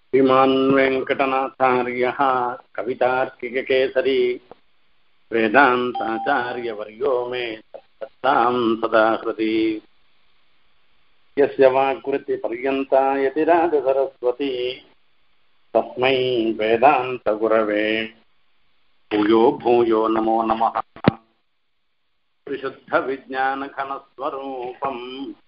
श्रीमान् वेङ्कटनाथार्यः कवितार्किककेसरी वेदान्ताचार्यवर्यो मे तत्तां सदा हृदि यस्य वाक्कृतिपर्यन्ता यतिराजसरस्वती तस्मै वेदान्तगुरवे भूयो भूयो नमो नमः विशुद्धविज्ञानघनस्वरूपम्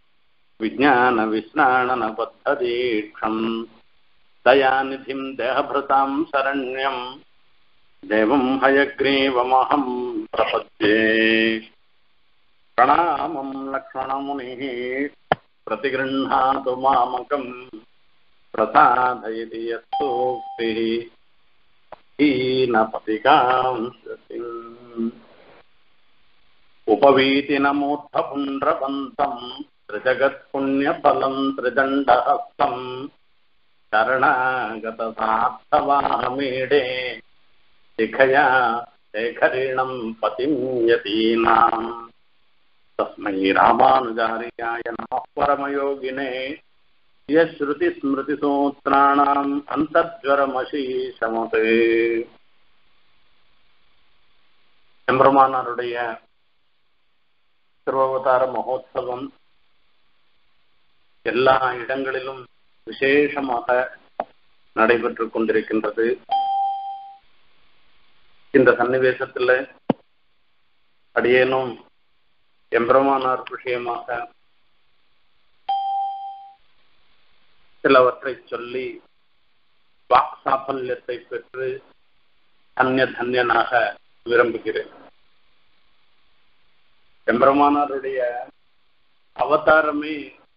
विज्ञानविस्नाणनबद्धदीक्षम् दयानिधिम् देहभृताम् शरण्यम् देवम् हयग्रीवमहम् प्रपद्ये प्रणामम् लक्ष्मणमुनिः प्रतिगृह्णातु मामकम् प्रसादयति यत्सूक्तिः हीनपतिकाम् श्रुतिम् उपवीतिनमूर्धपुण्ड्रपन्तम् त्रिजगत्पुण्यफलम् त्रिदण्डहस्तम् शरणागतसार्थवाहमीडे शिखया शेखरिणम् पतिम् यतीनाम् तस्मै रामानुजार्याय नमः परमयोगिने यश्रुतिस्मृतिसूत्राणाम् அந்தர்ஜரமசீசமதே எம்பெருமானாருடைய திருவவதார மகோத்சவம் எல்லா இடங்களிலும் விசேஷமாக நடைபெற்றுக் கொண்டிருக்கின்றது இந்த சன்னிவேசத்தில் அடியேனும் எம்பெருமானார் விஷயமாக சிலவற்றை சொல்லி வாக் சாஃபல்யத்தை பெற்று தன்ய தன்யனாக விரும்புகிறேன் எம்பெருமானாருடைய அவதாரமே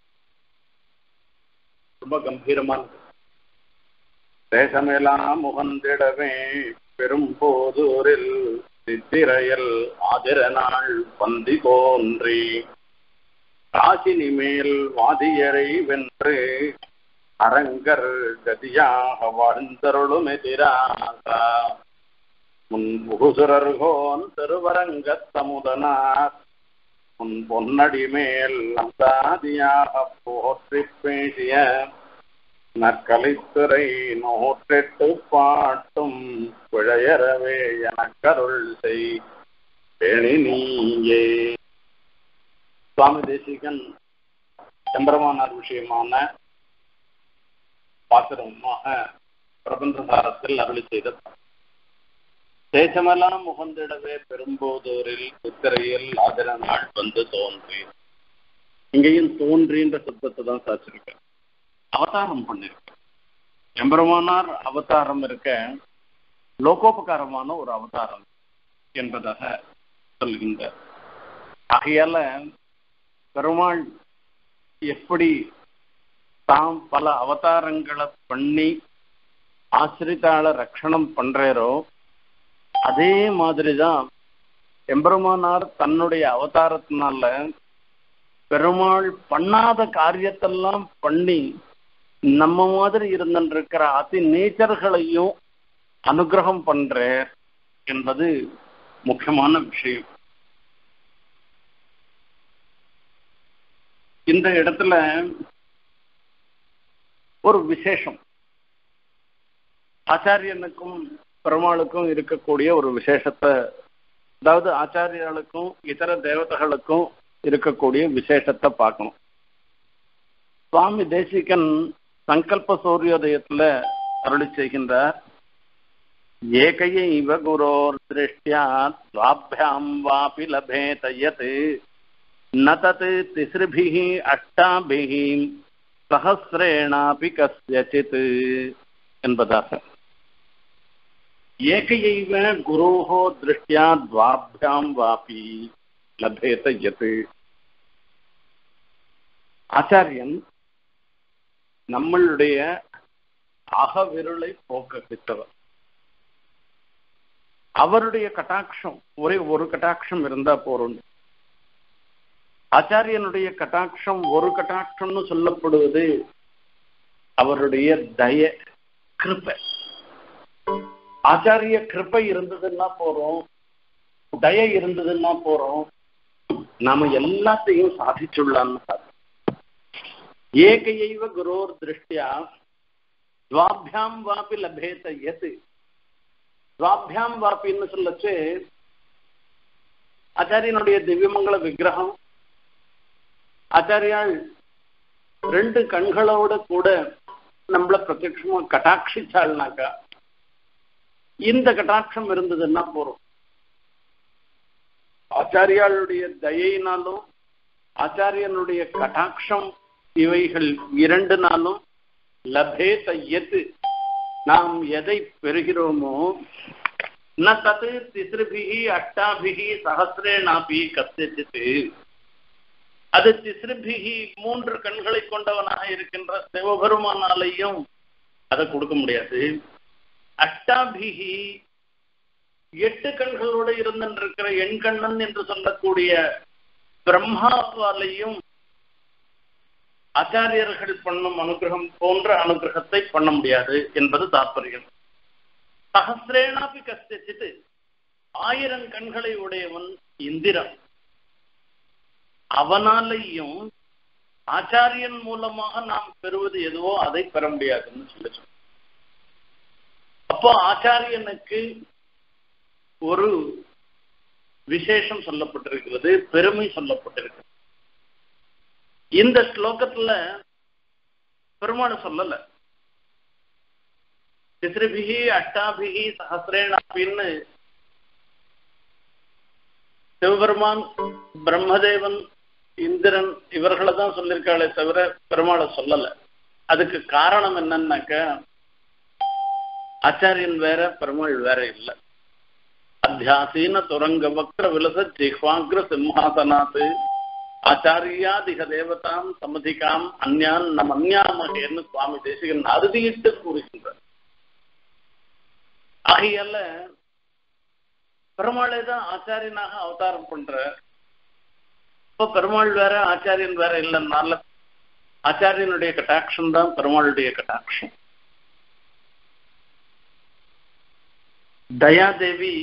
ரொம்ப கம்பீரமானது தேசமெல்லாம் முகந்திடவே பெரும் போதூரில் சித்திரையல் ஆதிர நாள் பந்தி தோன்றி காசினி மேல் வாதியரை வென்று அரங்கர் கதியாக வாழ்ந்தருளும் எதிராக முன் புகுசுரர்கோன் திருவரங்கத்தமுதனார் உன் பொன்னடி மேல் அந்தாதியாக போற்றி பேசிய நற்கலைத்துறை நூற்றெட்டு பாட்டும் பிழையறவே எனக்கருள் செய் பேணி நீயே சுவாமி தேசிகன் செம்பரமானார் விஷயமான பாத்திரமாக பிரபந்தசாரத்தில் அருளி செய்த தேசமெல்லாம் முகந்திடவே பெரும்போதூரில் சித்திரையில் ஆதிர நாள் வந்து தோன்றி இங்கேயும் தோன்றின்ற சப்தத்தை தான் சாச்சிருக்கேன் அவதாரம் பண்ணிருக்க எம்பெருமானார் அவதாரம் இருக்க லோகோபகாரமான ஒரு அவதாரம் என்பதாக சொல்கின்ற ஆகையால பெருமாள் எப்படி தாம் பல அவதாரங்களை பண்ணி ஆசிரித்தாள ரட்சணம் பண்றாரோ அதே மாதிரிதான் எம்பெருமானார் தன்னுடைய அவதாரத்தினால பெருமாள் பண்ணாத காரியத்தெல்லாம் பண்ணி நம்ம மாதிரி இருந்திருக்கிற அதி நேச்சர்களையும் அனுகிரகம் பண்ற என்பது முக்கியமான விஷயம் இந்த இடத்துல ஒரு விசேஷம் ஆச்சாரியனுக்கும் பெருமாளுக்கும் இருக்கக்கூடிய ஒரு விசேஷத்தை அதாவது ஆச்சாரியர்களுக்கும் இதர தேவதைகளுக்கும் இருக்கக்கூடிய விசேஷத்தை பார்க்கணும் சுவாமி தேசிகன் சங்கல்ப சூரியோதயத்துல அருளி செய்கின்றார் ஏகைய இவ குரோர் திருஷ்டியா துவாபியாம் வாபி லபேத யத் ந தத் திஸ்ருபிஹி அஷ்டாபிஹி சஹசிரேணாபி கஸ்யசித் என்பதாக ஏகையைவ குரோஹோ திருஷ்டியா துவாபியாம் வாபி லபேத யத் ஆச்சாரியன் நம்மளுடைய அகவிருளை போக்கித்தவர் அவருடைய கட்டாட்சம் ஒரே ஒரு கட்டாட்சம் இருந்தா போறோம் ஆச்சாரியனுடைய கட்டாட்சம் ஒரு கட்டாட்சம்னு சொல்லப்படுவது அவருடைய தய கிருப்பை ஆச்சாரிய கிருப்பை இருந்ததுன்னா போறோம் தய இருந்ததுன்னா போறோம் நாம எல்லாத்தையும் சாதிச்சுள்ளான்னு ஏகையைவ குரோர் திருஷ்டியா துவாபியாம் வாபி லபேத எது துவாபியாம் வாபின்னு சொல்லச்சு ஆச்சாரியனுடைய திவ்யமங்கல விக்கிரகம் ஆச்சாரியால் ரெண்டு கண்களோட கூட நம்மள பிரத்யட்சமா கட்டாட்சிச்சாள்னாக்கா இந்த கட்டாட்சம் இருந்ததுன்னா போறோம் ஆச்சாரியாளுடைய தயையினாலும் ஆச்சாரியனுடைய கட்டாட்சம் இவைகள் இரண்டு நாளும் லபே தையத்து நாம் எதை பெறுகிறோமோ ந தது திசிறுபிகி அஷ்டாபிகி சகசிரேனாபி கத்திச்சித்து அது திசிறுபிகி மூன்று கண்களை கொண்டவனாக இருக்கின்ற சிவபெருமானாலையும் அதை கொடுக்க முடியாது அஷ்டாபிகி எட்டு கண்களோடு இருந்திருக்கிற எண்கண்ணன் என்று சொல்லக்கூடிய பிரம்மாவாலையும் ஆச்சாரியர்கள் பண்ணும் அனுகிரகம் போன்ற அனுகிரகத்தை பண்ண முடியாது என்பது தாற்பயம் சகசிரேனாபி கஷ்டித்து ஆயிரம் கண்களை உடையவன் இந்திரன் அவனாலையும் ஆச்சாரியன் மூலமாக நாம் பெறுவது எதுவோ அதை பெற முடியாதுன்னு சொல்லி அப்போ ஆச்சாரியனுக்கு ஒரு விசேஷம் சொல்லப்பட்டிருக்கிறது பெருமை சொல்லப்பட்டிருக்கிறது இந்த ஸ்லோகத்துல பெருமாள் சொல்லல திசிறுபிகி அஷ்டாபிகி சஹசிரேனாபின்னு சிவபெருமான் பிரம்மதேவன் இந்திரன் இவர்களை தான் சொல்லியிருக்காளே தவிர பெருமாளை சொல்லல அதுக்கு காரணம் என்னன்னாக்க ஆச்சாரியன் வேற பெருமாள் வேற இல்லை அத்தியாசீன துரங்க வக்ர விலச ஜிஹ்வாங்கிர சிம்ஹாசனாத் ஆச்சாரியாதிக தேவதாம் சமதிகாம் அந்யான் நம் அந்யாமகேன்னு சுவாமி தேசிகன் அறுதியிட்டு கூறுகின்றார் ஆகையால பெருமாளே தான் ஆச்சாரியனாக அவதாரம் பண்ற இப்ப பெருமாள் வேற ஆச்சாரியன் வேற இல்லைன்னால ஆச்சாரியனுடைய கட்டாட்சம் தான் பெருமாளுடைய கட்டாட்சம் தயாதேவி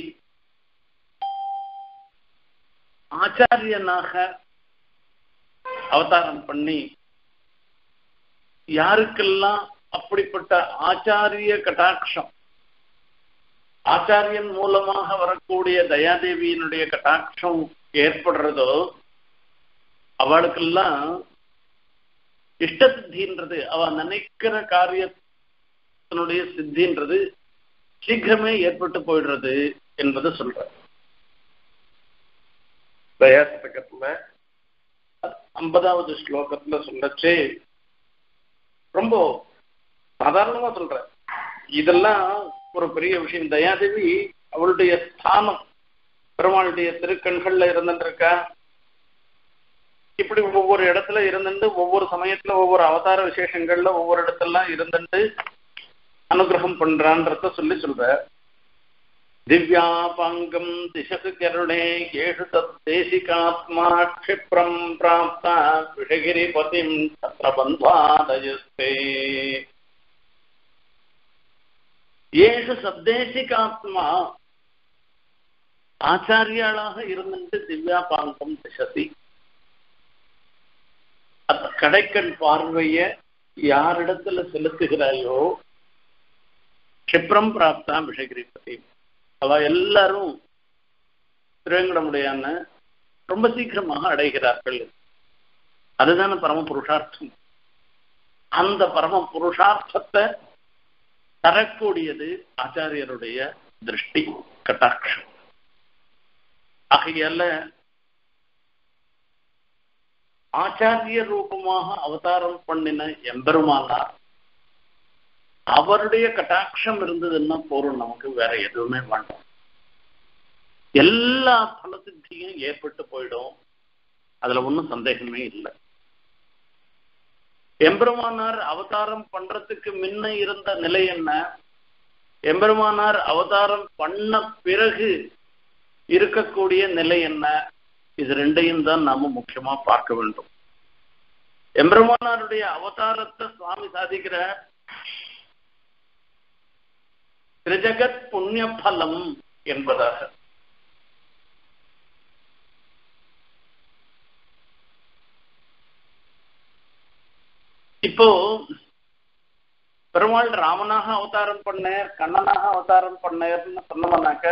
ஆச்சாரியனாக அவதாரம் பண்ணி யாருக்கெல்லாம் அப்படிப்பட்ட ஆச்சாரிய கட்டாட்சம் ஆச்சாரியன் மூலமாக வரக்கூடிய தயாதேவியினுடைய கட்டாட்சம் ஏற்படுறதோ அவளுக்கெல்லாம் இஷ்ட சித்தின்றது அவ நினைக்கிற காரியத்தினுடைய சித்தின்றது சீக்கிரமே ஏற்பட்டு போயிடுறது என்பது சொல்ற தயாசகத்துல ஐம்பதாவது ஸ்லோகத்துல சொல்லச்சு ரொம்ப சாதாரணமா சொல்ற இதெல்லாம் ஒரு பெரிய விஷயம் தயாதேவி அவளுடைய ஸ்தானம் பெருமாளுடைய திருக்கண்கள்ல இருந்துருக்கா இப்படி ஒவ்வொரு இடத்துல இருந்துட்டு ஒவ்வொரு சமயத்துல ஒவ்வொரு அவதார விசேஷங்கள்ல ஒவ்வொரு இடத்துல இருந்துட்டு அனுகிரகம் பண்றான்றத சொல்லி சொல்ற திவ்யாபாங்கம் திசகு கருணே ஏஷு தத் தேசிகாத்மா க்ஷிப்ரம் பிராப்தா விஷகிரிபதிம் தத்ர பந்த்வாதயஸ்தே ஏஷு சத்தேசிகாத்மா ஆச்சாரியாளாக இருந்துட்டு திவ்யாபாங்கம் திசதி அந்த கடைக்கண் பார்வைய யாரிடத்துல செலுத்துகிறாயோ க்ஷிப்ரம் பிராப்தா விஷகிரிபதி அவ எல்லாரும் திருவேங்கடமுடையான ரொம்ப சீக்கிரமாக அடைகிறார்கள் அதுதான பரம புருஷார்த்தம் அந்த பரம புருஷார்த்தத்தை தரக்கூடியது ஆச்சாரியருடைய திருஷ்டி கட்டாட்சம் ஆகையால ஆச்சாரிய ரூபமாக அவதாரம் பண்ணின எம்பெருமானார் அவருடைய கட்டாட்சம் இருந்ததுன்னா போறோம் நமக்கு வேற எதுவுமே வேண்டாம் எல்லா பலசித்தியும் ஏற்பட்டு போயிடும் அதுல ஒன்றும் சந்தேகமே இல்லை எம்பெருமானார் அவதாரம் பண்றதுக்கு முன்ன இருந்த நிலை என்ன எம்பெருமானார் அவதாரம் பண்ண பிறகு இருக்கக்கூடிய நிலை என்ன இது ரெண்டையும் தான் நாம முக்கியமா பார்க்க வேண்டும் எம்பெருமானாருடைய அவதாரத்தை சுவாமி சாதிக்கிற திரிஜகத் புண்ணிய பலம் என்பதாக இப்போ பெருமாள் ராமனாக அவதாரம் பண்ணேர் கண்ணனாக அவதாரம் பண்ணேர்னு சொன்னோம்னாக்க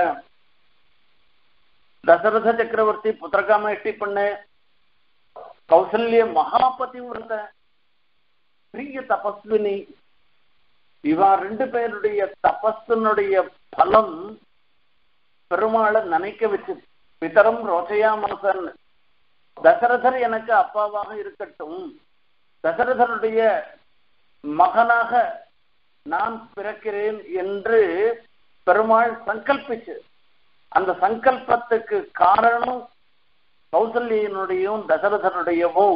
தசரத சக்கரவர்த்தி புத்திரகாமேஷ்டி பண்ண கௌசல்ய மகாபதி விரத பெரிய தபஸ்வினி இவா ரெண்டு பேருடைய தபஸினுடைய பலம் பெருமாளை நினைக்க வச்சு பிதரம் ரோச்சையாமசன் தசரதர் எனக்கு அப்பாவாக இருக்கட்டும் தசரதருடைய மகனாக நான் பிறக்கிறேன் என்று பெருமாள் சங்கல்பிச்சு அந்த சங்கல்பத்துக்கு காரணம் கௌசல்யனுடையும் தசரதனுடையவும்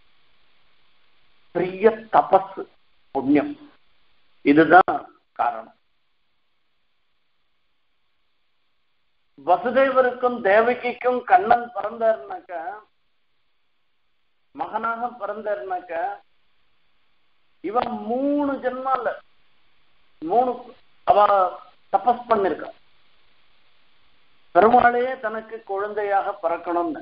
பெரிய தபஸ் புண்ணியம் இதுதான் காரணம் வசுதேவருக்கும் தேவகிக்கும் கண்ணன் பிறந்தாருனாக்க மகனாக பிறந்தாருனாக்க இவன் மூணு ஜென்மால மூணு அவ தபஸ் பண்ணிருக்கா பெருமாளையே தனக்கு குழந்தையாக பிறக்கணும்னு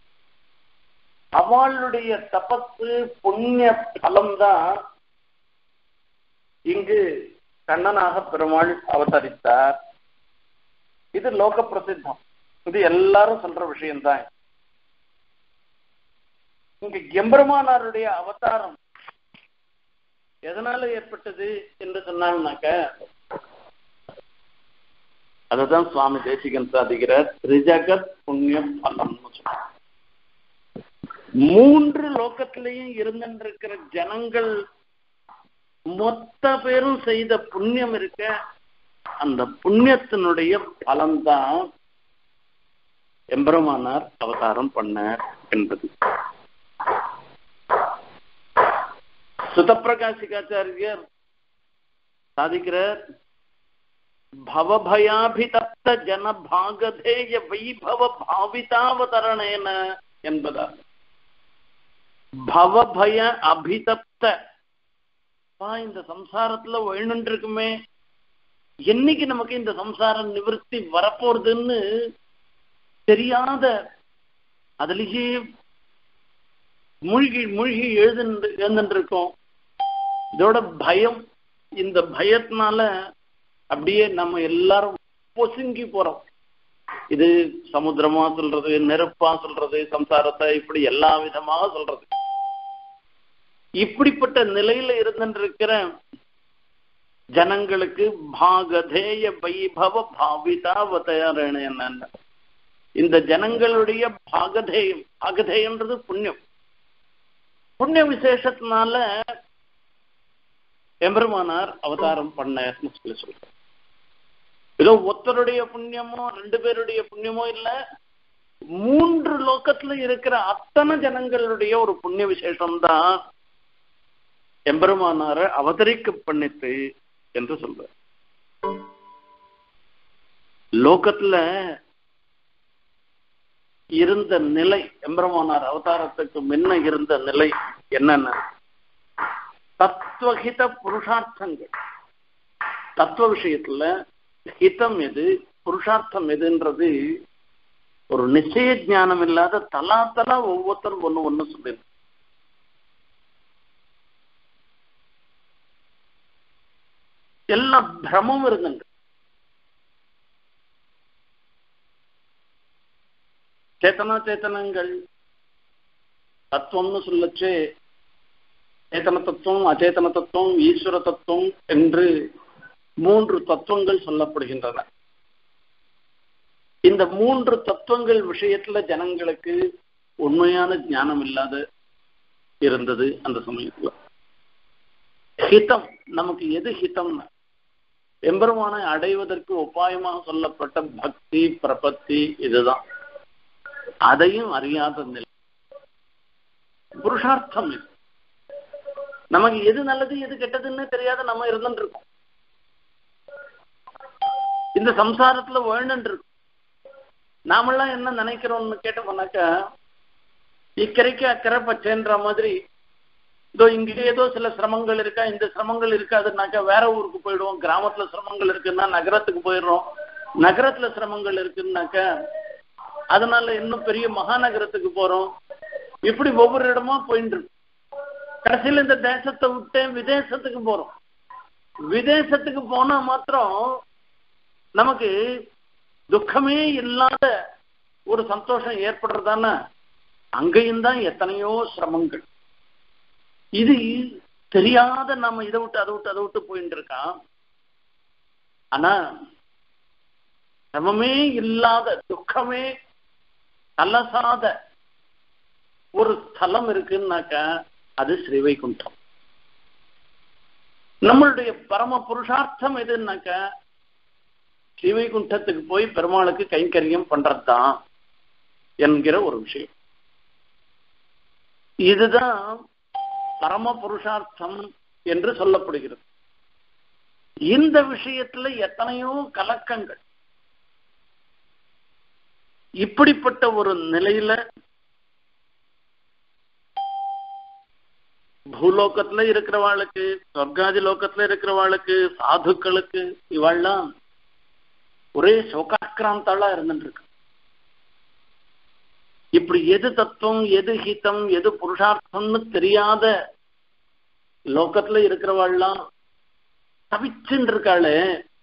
அவளுடைய தபத்து புண்ணிய பலம்தான் இங்கு கண்ணனாக பெருமாள் அவதரித்தார் இது லோக பிரசித்தம் இது எல்லாரும் சொல்ற விஷயம்தான் இங்க எம்பெருமானாருடைய அவதாரம் எதனால ஏற்பட்டது என்று சொன்னாங்கனாக்க அதுதான் சுவாமி தேசிகன் சாதிக்கிறார் திரிஜகத் புண்ணிய பலம்னு சொல்றார் மூன்று லோகத்திலையும் இருந்திருக்கிற ஜனங்கள் மொத்த பேரும் செய்த புண்ணியம் இருக்க அந்த புண்ணியத்தினுடைய பலன்தான் எம்பெருமானார் அவதாரம் பண்ணார் என்பது சுதப்பிரகாசிகாச்சாரியர் சாதிக்கிறார் பவபயாபிதப்த ஜன பாகதேய வைபவ பாவிதாவதரணேன என்பதால் பவபய அபிதப்த இந்த சம்சாரத்துல வழிநின்று இருக்குமே என்னைக்கு நமக்கு இந்த சம்சார நிவர்த்தி வரப்போறதுன்னு தெரியாத அதுலயே மூழ்கி மூழ்கி எழுந்து எழுந்துட்டு இருக்கோம் இதோட பயம் இந்த பயத்தினால அப்படியே நம்ம எல்லாரும் பொசுங்கி போறோம் இது சமுத்திரமா சொல்றது நெருப்பா சொல்றது சம்சாரத்தை இப்படி எல்லா விதமாக சொல்றது இப்படிப்பட்ட நிலையில இருந்திருக்கிற ஜனங்களுக்கு பாகதேய வைபவ பாவிதாவதயாரண என்ன இந்த ஜனங்களுடைய பாகதேயம் பாகதேயன்றது புண்ணியம் புண்ணிய விசேஷத்தினால எம்பெருமானார் அவதாரம் பண்ணன்னு சொல்லி சொல்றார் ஏதோ ஒருத்தருடைய புண்ணியமோ ரெண்டு பேருடைய புண்ணியமோ இல்ல மூன்று லோக்கத்துல இருக்கிற அத்தனை ஜனங்களுடைய ஒரு புண்ணிய விசேஷம் தான் எம்பெருமானார அவதரிக்க பண்ணித்து என்று சொல்ற லோகத்துல இருந்த நிலை எம்பெருமானார் அவதாரத்துக்கு முன்ன இருந்த நிலை என்னென்ன தத்துவஹித புருஷார்த்தங்கள் தத்துவ விஷயத்துல ஹிதம் எது புருஷார்த்தம் எதுன்றது ஒரு நிச்சய ஞானம் இல்லாத தலா தலா ஒவ்வொருத்தரும் ஒண்ணு ஒண்ணு சொல்லிருக்கு எல்லா பிரமும் இருந்துங்க சேத்தனா சேத்தனங்கள் தத்துவம்னு சொல்லச்சு சேத்தன தத்துவம் அச்சேதன தத்துவம் ஈஸ்வர தத்துவம் என்று மூன்று தத்துவங்கள் சொல்லப்படுகின்றன இந்த மூன்று தத்துவங்கள் விஷயத்துல ஜனங்களுக்கு உண்மையான ஞானம் இல்லாத இருந்தது அந்த சமயத்துல ஹிதம் நமக்கு எது ஹிதம்னா எம்பெருமானை அடைவதற்கு உபாயமாக சொல்லப்பட்ட பக்தி பிரபத்தி இதுதான் அதையும் அறியாத நிலை புருஷார்த்தம் இது நமக்கு எது நல்லது எது கெட்டதுன்னு தெரியாத நம்ம இருந்துட்டு இருக்கோம் இந்த சம்சாரத்துல வாழ்ந்துட்டு இருக்கோம் நாமெல்லாம் என்ன நினைக்கிறோம்னு கேட்ட போனாக்கா இக்கரைக்கு அக்கறை பச்சைன்ற மாதிரி இதோ இங்க ஏதோ சில சிரமங்கள் இருக்கா இந்த சிரமங்கள் இருக்காதுனாக்கா வேற ஊருக்கு போயிடுவோம் கிராமத்துல சிரமங்கள் இருக்குன்னா நகரத்துக்கு போயிடுறோம் நகரத்துல சிரமங்கள் இருக்குன்னாக்கா அதனால இன்னும் பெரிய மகாநகரத்துக்கு போறோம் இப்படி ஒவ்வொரு இடமா போயிட்டு இருக்கு கடைசியில் இந்த தேசத்தை விட்டு விதேசத்துக்கு போறோம் விதேசத்துக்கு போனா மாத்திரம் நமக்கு துக்கமே இல்லாத ஒரு சந்தோஷம் ஏற்படுறதான அங்கேயும் தான் எத்தனையோ சிரமங்கள் இது தெரியாத நம்ம இதை விட்டு அதை விட்டு அதை விட்டு போயிட்டு இருக்கான் ஆனா சிரமமே இல்லாத துக்கமே கலசாத ஒரு ஸ்தலம் இருக்குன்னாக்கா அது ஸ்ரீவைகுண்டம் நம்மளுடைய பரம புருஷார்த்தம் எதுன்னாக்கா ஸ்ரீவைகுண்டத்துக்கு போய் பெருமாளுக்கு கைங்கரியம் பண்றதுதான் என்கிற ஒரு விஷயம் இதுதான் பரம புருஷார்த்தம் என்று சொல்லப்படுகிறது இந்த விஷயத்துல எத்தனையோ கலக்கங்கள் இப்படிப்பட்ட ஒரு நிலையில பூலோகத்துல இருக்கிறவாளுக்கு சொர்க்காதி லோகத்துல இருக்கிறவாளுக்கு சாதுக்களுக்கு இவாள்லாம் ஒரே சோகாக்கிராந்தாளா இருந்துட்டு இருக்கு இப்படி எது தத்துவம் எது ஹிதம் எது புருஷார்த்தம்னு தெரியாத லோகத்துல இருக்கிறவாள்லாம் தவிச்சுட்டு இருக்காளே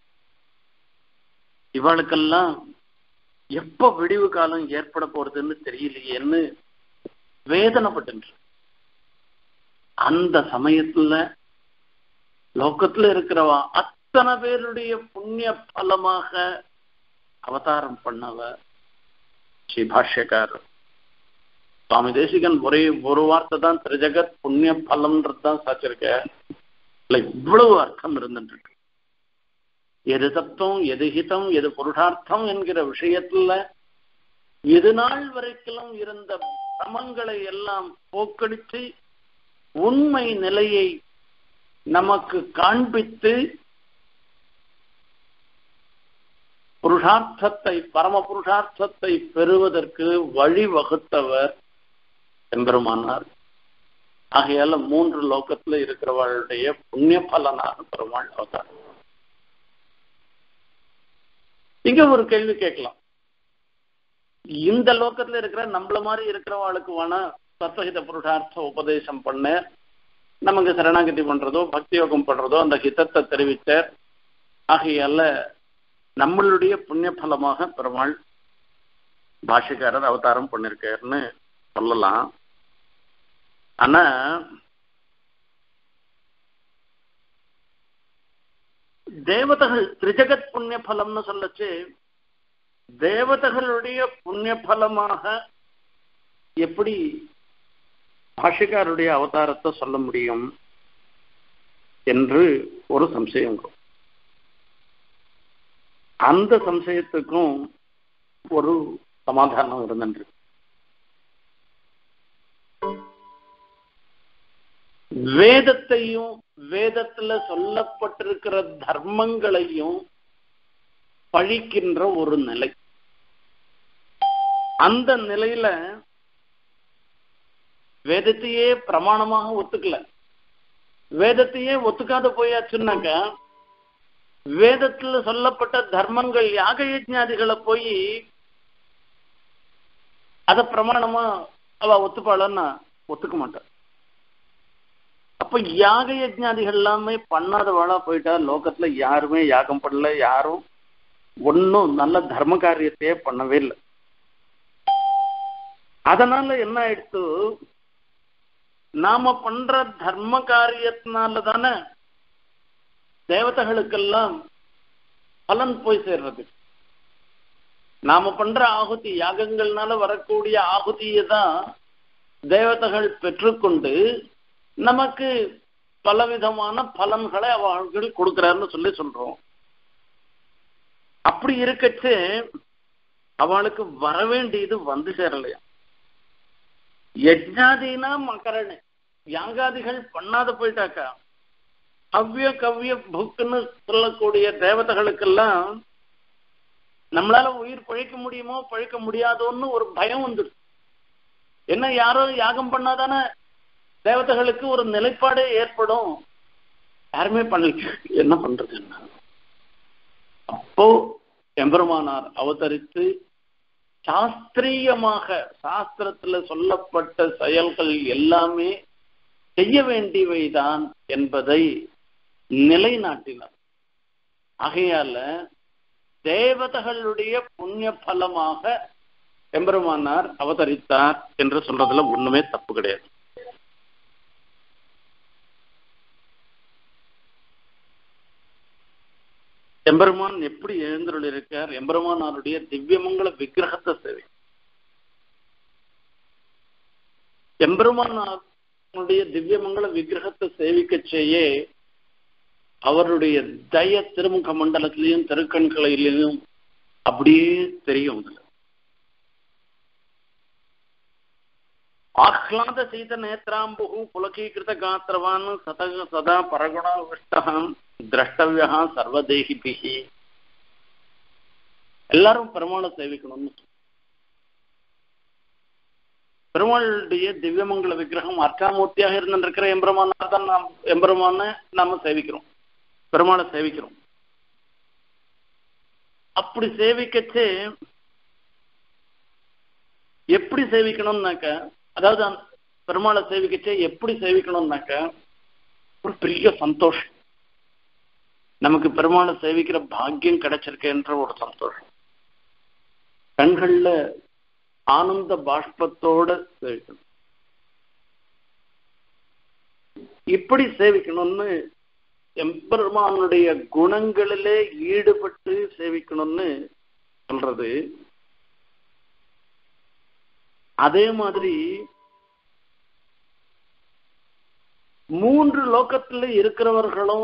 இவாளுக்கெல்லாம் எப்ப விடிவு காலம் ஏற்பட போறதுன்னு தெரியலையேன்னு வேதனைப்பட்டு அந்த சமயத்துல லோகத்துல இருக்கிறவா அத்தனை பேருடைய புண்ணிய பலமாக அவதாரம் பண்ணவ ஸ்ரீ பாஷ்யக்காரர் சுவாமி தேசிகன் ஒரே ஒரு வார்த்தை தான் திரிஜகத் புண்ணிய பலம்ன்றது தான் சாச்சிருக்க இல்ல இவ்வளவு அர்த்தம் இருந்துட்டு இருக்கு எது தத்துவம் எது ஹிதம் எது புருஷார்த்தம் என்கிற விஷயத்துல எது நாள் வரைக்கும் இருந்த சமங்களை எல்லாம் போக்கடித்து உண்மை நிலையை நமக்கு காண்பித்து புருஷார்த்தத்தை பரம புருஷார்த்தத்தை பெறுவதற்கு வழி வகுத்தவர் எம்பெருமானார் ஆகையால மூன்று லோகத்துல இருக்கிறவளுடைய புண்ணிய பலனாக பெருமாள் அவதாரம் இங்க ஒரு கேள்வி கேட்கலாம் இந்த லோகத்துல இருக்கிற நம்மள மாதிரி இருக்கிறவாளுக்கு வேணா தத்துவஹித புருஷார்த்த உபதேசம் பண்ண நமக்கு சரணாகதி பண்றதோ பக்தி யோகம் பண்றதோ அந்த ஹிதத்தை தெரிவித்த ஆகையால நம்மளுடைய புண்ணிய பலமாக பெருமாள் பாஷிக்காரர் அவதாரம் பண்ணிருக்காருன்னு சொல்லலாம் ஆனா தேவதகள் திரிஜகத் புண்ணிய பலம்னு சொல்லச்சு தேவதகளுடைய புண்ணிய பலமாக எப்படி பாஷிகாருடைய அவதாரத்தை சொல்ல முடியும் என்று ஒரு சம்சயம் அந்த சம்சயத்துக்கும் ஒரு சமாதானம் இருந்தன்று வேதத்தையும் வேதத்துல சொல்லப்பட்டிருக்கிற தர்மங்களையும் பழிக்கின்ற ஒரு நிலை அந்த நிலையில வேதத்தையே பிரமாணமாக ஒத்துக்கல வேதத்தையே ஒத்துக்காத போயாச்சுன்னாக்க வேதத்துல சொல்லப்பட்ட தர்மங்கள் யாக யஜ்ஞாதிகளை போய் அத பிரமாணமா அவ ஒத்துப்பாளன்னா ஒத்துக்க மாட்டார் அப்ப யாக யஜ்ஞாதிகள் எல்லாமே பண்ணாதவாளா போயிட்டா லோகத்துல யாருமே யாகம் பண்ணல யாரும் ஒன்னும் நல்ல தர்ம காரியத்தையே பண்ணவே இல்லை அதனால என்ன ஆயிடுத்து நாம பண்ற தர்ம காரியத்தினால தானே தேவதைகளுக்கெல்லாம் பலன் போய் சேர்றது நாம பண்ற ஆகுதி யாகங்கள்னால வரக்கூடிய ஆகுதியை தான் தேவதைகள் பெற்றுக்கொண்டு நமக்கு பலவிதமான பலன்களை அவர்கள் கொடுக்கிறாருன்னு சொல்லி சொல்றோம் அப்படி இருக்கச்சு அவளுக்கு வர வேண்டியது வந்து சேரலையா யஜ்ஞாதினா மக்கரணு யாகாதிகள் பண்ணாத போயிட்டாக்கா கவ்ய கவ்ய புக்குன்னு சொல்லக்கூடிய தேவதைகளுக்கெல்லாம் நம்மளால உயிர் பழைக்க முடியுமோ பழைக்க முடியாதோன்னு ஒரு பயம் வந்துடும் என்ன யாரோ யாகம் பண்ணாதானே தேவதைகளுக்கு ஒரு நிலைப்பாடு ஏற்படும் யாருமே பண்ணல என்ன பண்றது என்ன அப்போ எம்பெருமானார் அவதரித்து சாஸ்திரியமாக சாஸ்திரத்துல சொல்லப்பட்ட செயல்கள் எல்லாமே செய்ய வேண்டியவைதான் என்பதை நிலைநாட்டினார் ஆகையால தேவதைகளுடைய புண்ணிய பலமாக எம்பெருமானார் அவதரித்தார் என்று சொல்றதுல ஒண்ணுமே தப்பு கிடையாது எம்பெருமான் எப்படி எழுந்தருள் இருக்கார் எம்பெருமானாருடைய திவ்யமங்கல விக்கிரகத்தை சேவை எம்பெருமானாருடைய திவ்யமங்கல விக்கிரகத்தை சேவிக்க செய்ய அவருடைய தய திருமுக மண்டலத்திலையும் திருக்கண்களிலும் அப்படியே தெரியும் அதுல ஆஹ்லாத சீத நேத்ராம்பு புலகீகிருத காத்திரவான் சத சதா பரகுண விஷ்டம் திரஷ்டவியா சர்வதேகிபிகி எல்லாரும் பெருமாளை சேவிக்கணும்னு பெருமாளுடைய திவ்யமங்கல விக்கிரகம் அர்ச்சாமூர்த்தியாக இருந்திருக்கிற எம்பெருமானார் தான் நாம் எம்பெருமான நாம சேவிக்கிறோம் பெருமாளை சேவிக்கிறோம் அப்படி சேவிக்கச்சு எப்படி சேவிக்கணும்னாக்க அதாவது பெருமாளை சேவிக்கச்சே எப்படி சேவிக்கணும்னாக்க ஒரு பெரிய சந்தோஷம் நமக்கு பெருமாளை சேவிக்கிற பாக்கியம் கிடைச்சிருக்கேன்ற ஒரு சந்தோஷம் கண்கள்ல ஆனந்த பாஷ்பத்தோட சேவிக்கணும் இப்படி சேவிக்கணும்னு எம்பெருமானுடைய குணங்களிலே ஈடுபட்டு சேவிக்கணும்னு சொல்றது அதே மாதிரி மூன்று லோகத்துல இருக்கிறவர்களும்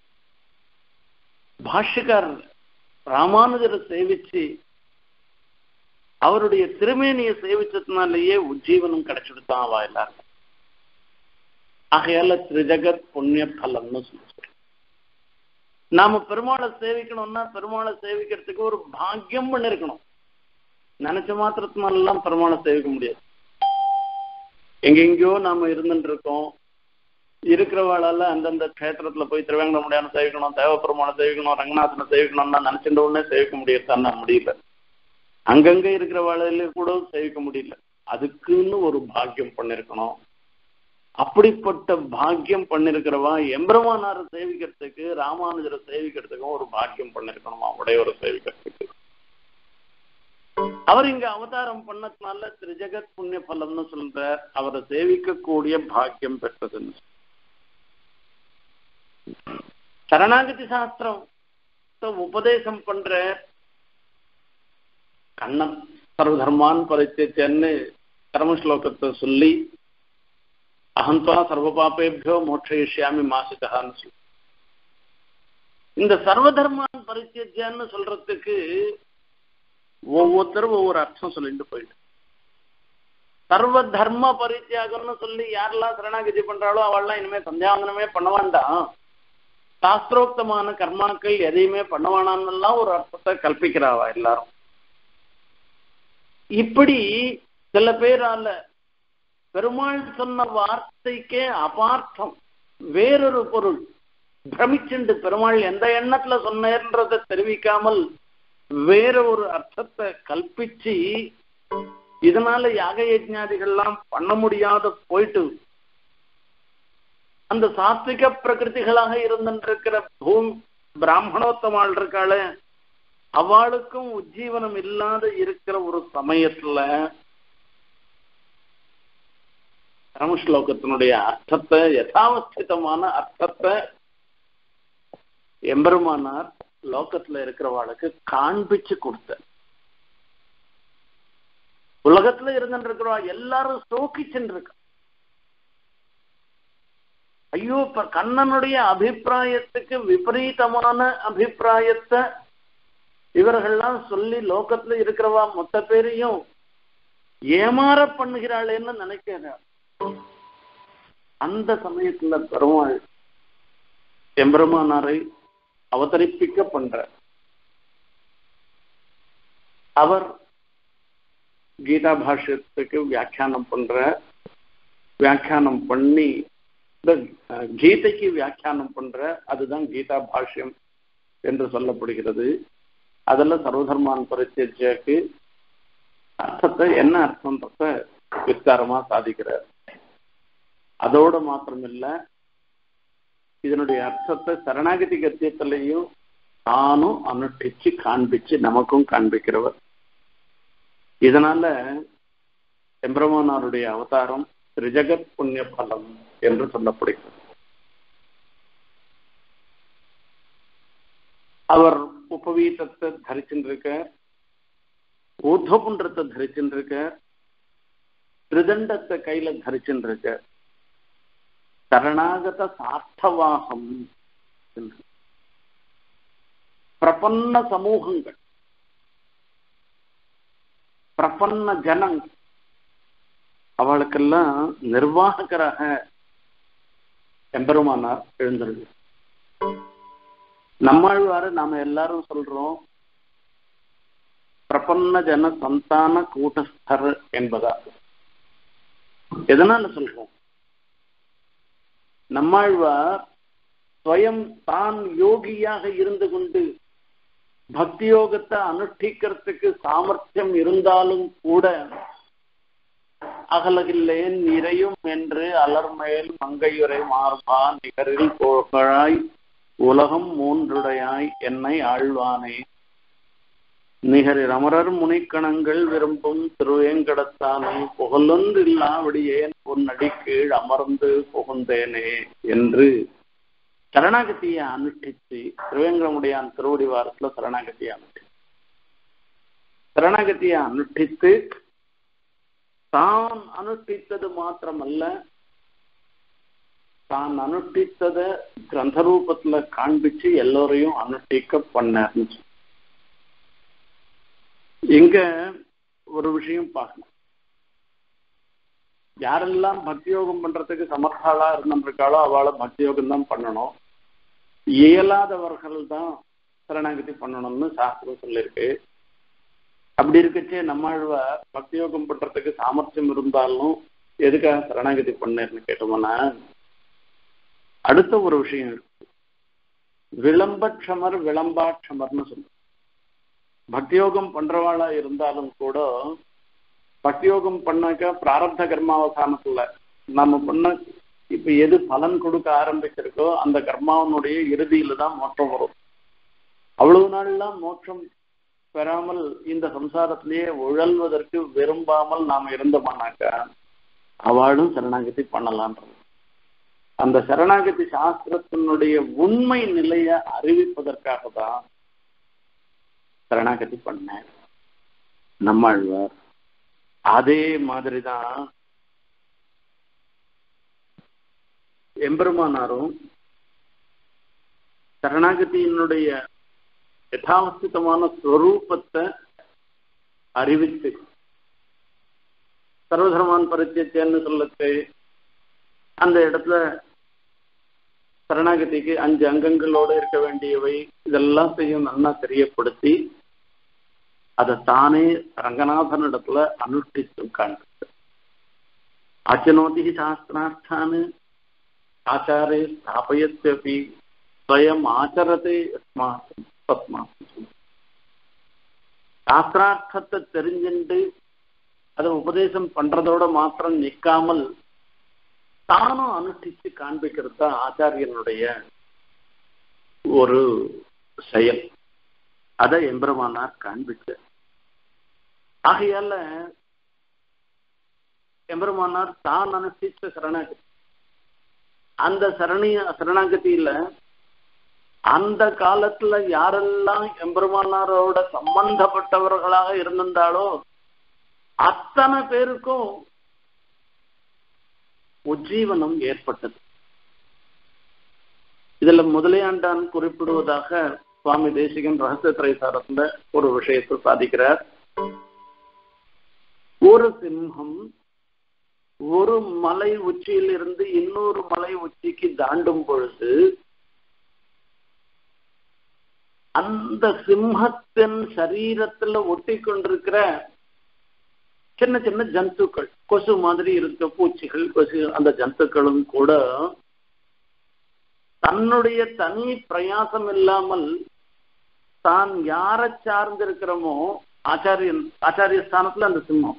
பாஷ்யக்காரர் ராமானுஜரை சேவிச்சு அவருடைய திருமேனியை சேவிச்சதுனாலேயே உஜ்ஜீவனம் கிடைச்சிடுதான் அவா எல்லாரும் ஆகையால திரிஜகத் புண்ணிய பலம்னு சொல்லி நாம பெருமாளை சேவிக்கணும்னா பெருமாளை சேவிக்கிறதுக்கு ஒரு பாக்கியம் பண்ணிருக்கணும் நினைச்ச மாத்திரத்தினாலாம் பெருமாளை சேவிக்க முடியாது எங்கெங்கயோ நாம இருந்துட்டு இருக்கோம் இருக்கிறவாளால அந்தந்த கஷேத்திரத்துல போய் திருவேங்கட முடியாம சேவிக்கணும் தேவ பெருமாளை சேவிக்கணும் ரங்கநாதனை சேவிக்கணும்னா நினைச்சிட்ட உடனே சேவிக்க முடியறதான்னா முடியல அங்கங்க இருக்கிற வாழையில கூட சேவிக்க முடியல அதுக்குன்னு ஒரு பாக்கியம் பண்ணிருக்கணும் அப்படிப்பட்ட பாக்கியம் பண்ணிருக்கிறவா எம்பெருமானார சேவிக்கிறதுக்கு ராமானுஜரை சேவிக்கிறதுக்கும் ஒரு பாக்கியம் பண்ணிருக்கணுமா உடையவரை சேவிக்கிறதுக்கு அவர் இங்க அவதாரம் பண்ணதுனால திரிஜகத் புண்ணிய பலம்னு சொல்ற அவரை சேவிக்கக்கூடிய பாக்கியம் பெற்றதுன்னு சரணாகதி சாஸ்திரம் உபதேசம் பண்ற கண்ணன் சர்வதர்மான் பரிச்சேன்னு கர்மஸ்லோகத்தை சொல்லி அகந்தா சர்வ பாப்பேபியோ மோட்சயிஷ்யாமி மாசிதான்னு சொல்லி இந்த சர்வதர்மான் பரிச்சேன்னு சொல்றதுக்கு ஒவ்வொருத்தரும் ஒவ்வொரு அர்த்தம் சொல்லிட்டு போயிட்டு சர்வ தர்ம பரித்தியாகம்னு சொல்லி யாரெல்லாம் சரணாகதி பண்றாளோ அவள்லாம் இனிமே சந்தியாவந்தனமே பண்ண வேண்டாம் சாஸ்திரோக்தமான கர்மாக்கள் எதையுமே பண்ண வேணாம்னுலாம் ஒரு அர்த்தத்தை கல்பிக்கிறாவா எல்லாரும் இப்படி சில பேரால பெருமாள் சொன்ன வார்த்தைக்கே அபார்த்தம் வேறொரு பொருள் பிரமிச்சுண்டு பெருமாள் எந்த எண்ணத்துல சொன்னேன்றதை தெரிவிக்காமல் வேற ஒரு அர்த்தத்தை கல்பிச்சு இதனால யாக யஜ்ஞாதிகள்லாம் பண்ண முடியாத போயிட்டு அந்த சாத்விக பிரகிருதிகளாக இருந்திருக்கிற பூம் பிராமணோத்தமாள் இருக்காள அவளுக்கும் உஜ்ஜீவனம் இல்லாத இருக்கிற ஒரு சமயத்துல ரமஸ்லோகத்தினுடைய அர்த்தத்தை யதாவஸ்திதமான அர்த்தத்தை எம்பெருமானார் லோகத்துல இருக்கிறவாளுக்கு காண்பிச்சு கொடுத்த உலகத்துல இருந்துட்டு இருக்கிறவா எல்லாரும் சோக்கிச்சுட்டு இருக்கா ஐயோ இப்ப கண்ணனுடைய அபிப்பிராயத்துக்கு விபரீதமான அபிப்பிராயத்தை இவர்கள்லாம் சொல்லி லோகத்துல இருக்கிறவா மொத்த பேரையும் ஏமாற பண்ணுகிறாளேன்னு நினைக்கிறார் அந்த சமயத்துல பெருமாள் எம்பெருமானாரை அவதரிப்பிக்க பண்ற அவர் கீதா பாஷ்யத்துக்கு வியாக்கியானம் பண்ற வியாக்கியானம் பண்ணி இந்த கீதைக்கு வியாக்கியானம் பண்ற அதுதான் கீதா பாஷ்யம் என்று சொல்லப்படுகிறது அதில் சர்வதர்மான் பரிச்சேஜியாக்கு அர்த்தத்தை என்ன அர்த்தம்ன்றத விஸ்தாரமா சாதிக்கிறார் அதோட மாத்திரமில்ல இதனுடைய அர்த்தத்தை சரணாகதி கத்தியத்திலையும் தானும் அனுஷ்டிச்சு காண்பிச்சு நமக்கும் காண்பிக்கிறவர் இதனால எம்பிரமானாருடைய அவதாரம் திரிஜகத் புண்ணிய பலம் என்று சொல்லப்படுகிறது அவர் உபவீதத்தை தரிச்சுருக்க ஊர்துவபுன்றத்தை தரிச்சுருக்க திருதண்டத்தை கையில தரிச்சுருக்க சரணாகத சார்த்தவாகம் என்று பிரபன்ன சமூகங்கள் பிரபன்ன ஜனங்கள் அவளுக்கெல்லாம் நிர்வாகராக எம்பெருமானார் எழுந்திருக்கு நம்மாழ்வாரு நாம எல்லாரும் சொல்றோம் பிரபன்ன ஜன சந்தான கூட்டஸ்தர் என்பதா எதனால சொல்றோம் நம்மாழ்வார் ஸ்வயம் தான் யோகியாக இருந்து கொண்டு பக்தி யோகத்தை அனுஷ்டிக்கிறதுக்கு சாமர்த்தியம் இருந்தாலும் கூட அகலகில்லேன் நிறையும் என்று அலர்மேல் மங்கையுரை மார்பா நிகரில் புகழாய் உலகம் மூன்றுடையாய் என்னை ஆழ்வானே நிகரில் அமரர் முனிக்கணங்கள் விரும்பும் திருவேங்கடத்தானே புகழொன்றில்லாவிடியேன் பொன்னடி கீழ் அமர்ந்து புகுந்தேனே என்று சரணாகதியை அனுஷ்டிச்சு திருவேங்கடமுடையான் திருவடி வாரத்துல சரணாகதியை அனுஷ்டி சரணாகதியை அனுஷ்டித்து தான் அனுஷ்டித்தது மாத்திரமல்ல தான் அனுஷ்டித்தத கிரந்த ரூபத்துல காண்பிச்சு எல்லோரையும் அனுஷ்டிக்க பண்ணார்னு இங்க ஒரு விஷயம் பார்க்கணும் யாரெல்லாம் பக்தி யோகம் பண்றதுக்கு சமர்த்தாளா இருந்திருக்காளோ அவளை பக்தி யோகம் தான் பண்ணணும் இயலாதவர்கள் தான் சரணாகதி பண்ணணும்னு சாஸ்திரம் சொல்லியிருக்கு அப்படி இருக்கச்சே நம்மாழ்வா பக்தி யோகம் பண்றதுக்கு சாமர்த்தியம் இருந்தாலும் எதுக்காக சரணாகதி பண்ணேன்னு கேட்டோம்னா அடுத்த ஒரு விஷயம் இருக்கு விளம்பட்சமர் விளம்பாட்சமர்னு சொல்லுவோம் பக்தியோகம் பண்றவாளா இருந்தாலும் கூட பக்தியோகம் பண்ணாக்க பிராரப்த கர்மாவசானத்துல நம்ம பண்ண இப்ப எது பலன் கொடுக்க ஆரம்பிச்சிருக்கோ அந்த கர்மாவனுடைய இறுதியில தான் மோட்சம் வரும் அவ்வளவு நாள்லாம் மோட்சம் பெறாமல் இந்த சம்சாரத்திலேயே உழல்வதற்கு விரும்பாமல் நாம் இருந்தோமானாக்கா அவளும் சரணாகதி பண்ணலான்றது அந்த சரணாகதி சாஸ்திரத்தினுடைய உண்மை நிலையை அறிவிப்பதற்காக தான் சரணாகதி பண்ண நம்மாழ்வார் அதே மாதிரிதான் எம்பெருமானாரும் சரணாகதியினுடைய யதாவஸ்திதமான ஸ்வரூபத்தை அறிவித்து சர்வதர்மான் பரிச்சயன்னு சொல்லத்து அந்த இடத்துல சரணாகதிக்கு அஞ்சு அங்கங்களோடு இருக்க வேண்டியவை இதெல்லாம் செய்யும் நல்லா தெரியப்படுத்தி அதை தானே ரங்கநாதன் இடத்துல அனுஷ்டித்து காண்பித்து அச்சனோதி சாஸ்திரார்த்தான்னு ஆச்சாரே ஸ்தாபயத்யபி ஸ்வயம் ஆச்சரத்தை சாஸ்திரார்த்தத்தை தெரிஞ்சுண்டு அதை உபதேசம் பண்றதோட மாத்திரம் நிற்காமல் தானும் அனுஷ்டிச்சு காண்பிக்கிறது தான் ஆச்சாரியனுடைய ஒரு செயல் அதை எம்பெருமானார் காண்பிச்ச ஆகையால எம்பெருமானார் தான் அனுஷ்டிச்ச சரணாகதி அந்த சரணிய சரணாகதியில அந்த காலத்துல யாரெல்லாம் எம்பெருமானாரோட சம்பந்தப்பட்டவர்களாக இருந்திருந்தாலோ அத்தனை பேருக்கும் உஜ்ஜீவனம் ஏற்பட்டது இதுல முதலியாண்டான் குறிப்பிடுவதாக சுவாமி தேசிகன் ரகசிய திரைசாரத்துல ஒரு விஷயத்தை சாதிக்கிறார் ஒரு சிம்ஹம் ஒரு மலை உச்சியிலிருந்து இன்னொரு மலை உச்சிக்கு தாண்டும் பொழுது அந்த சிம்மத்தின் சரீரத்துல ஒட்டி கொண்டிருக்கிற சின்ன சின்ன ஜந்துக்கள் கொசு மாதிரி இருக்க பூச்சிகள் கொசு அந்த ஜந்துக்களும் கூட தன்னுடைய தனி பிரயாசம் இல்லாமல் தான் யாரை சார்ந்திருக்கிறோமோ ஆச்சாரியன் ஆச்சாரிய ஸ்தானத்துல அந்த சிம்மம்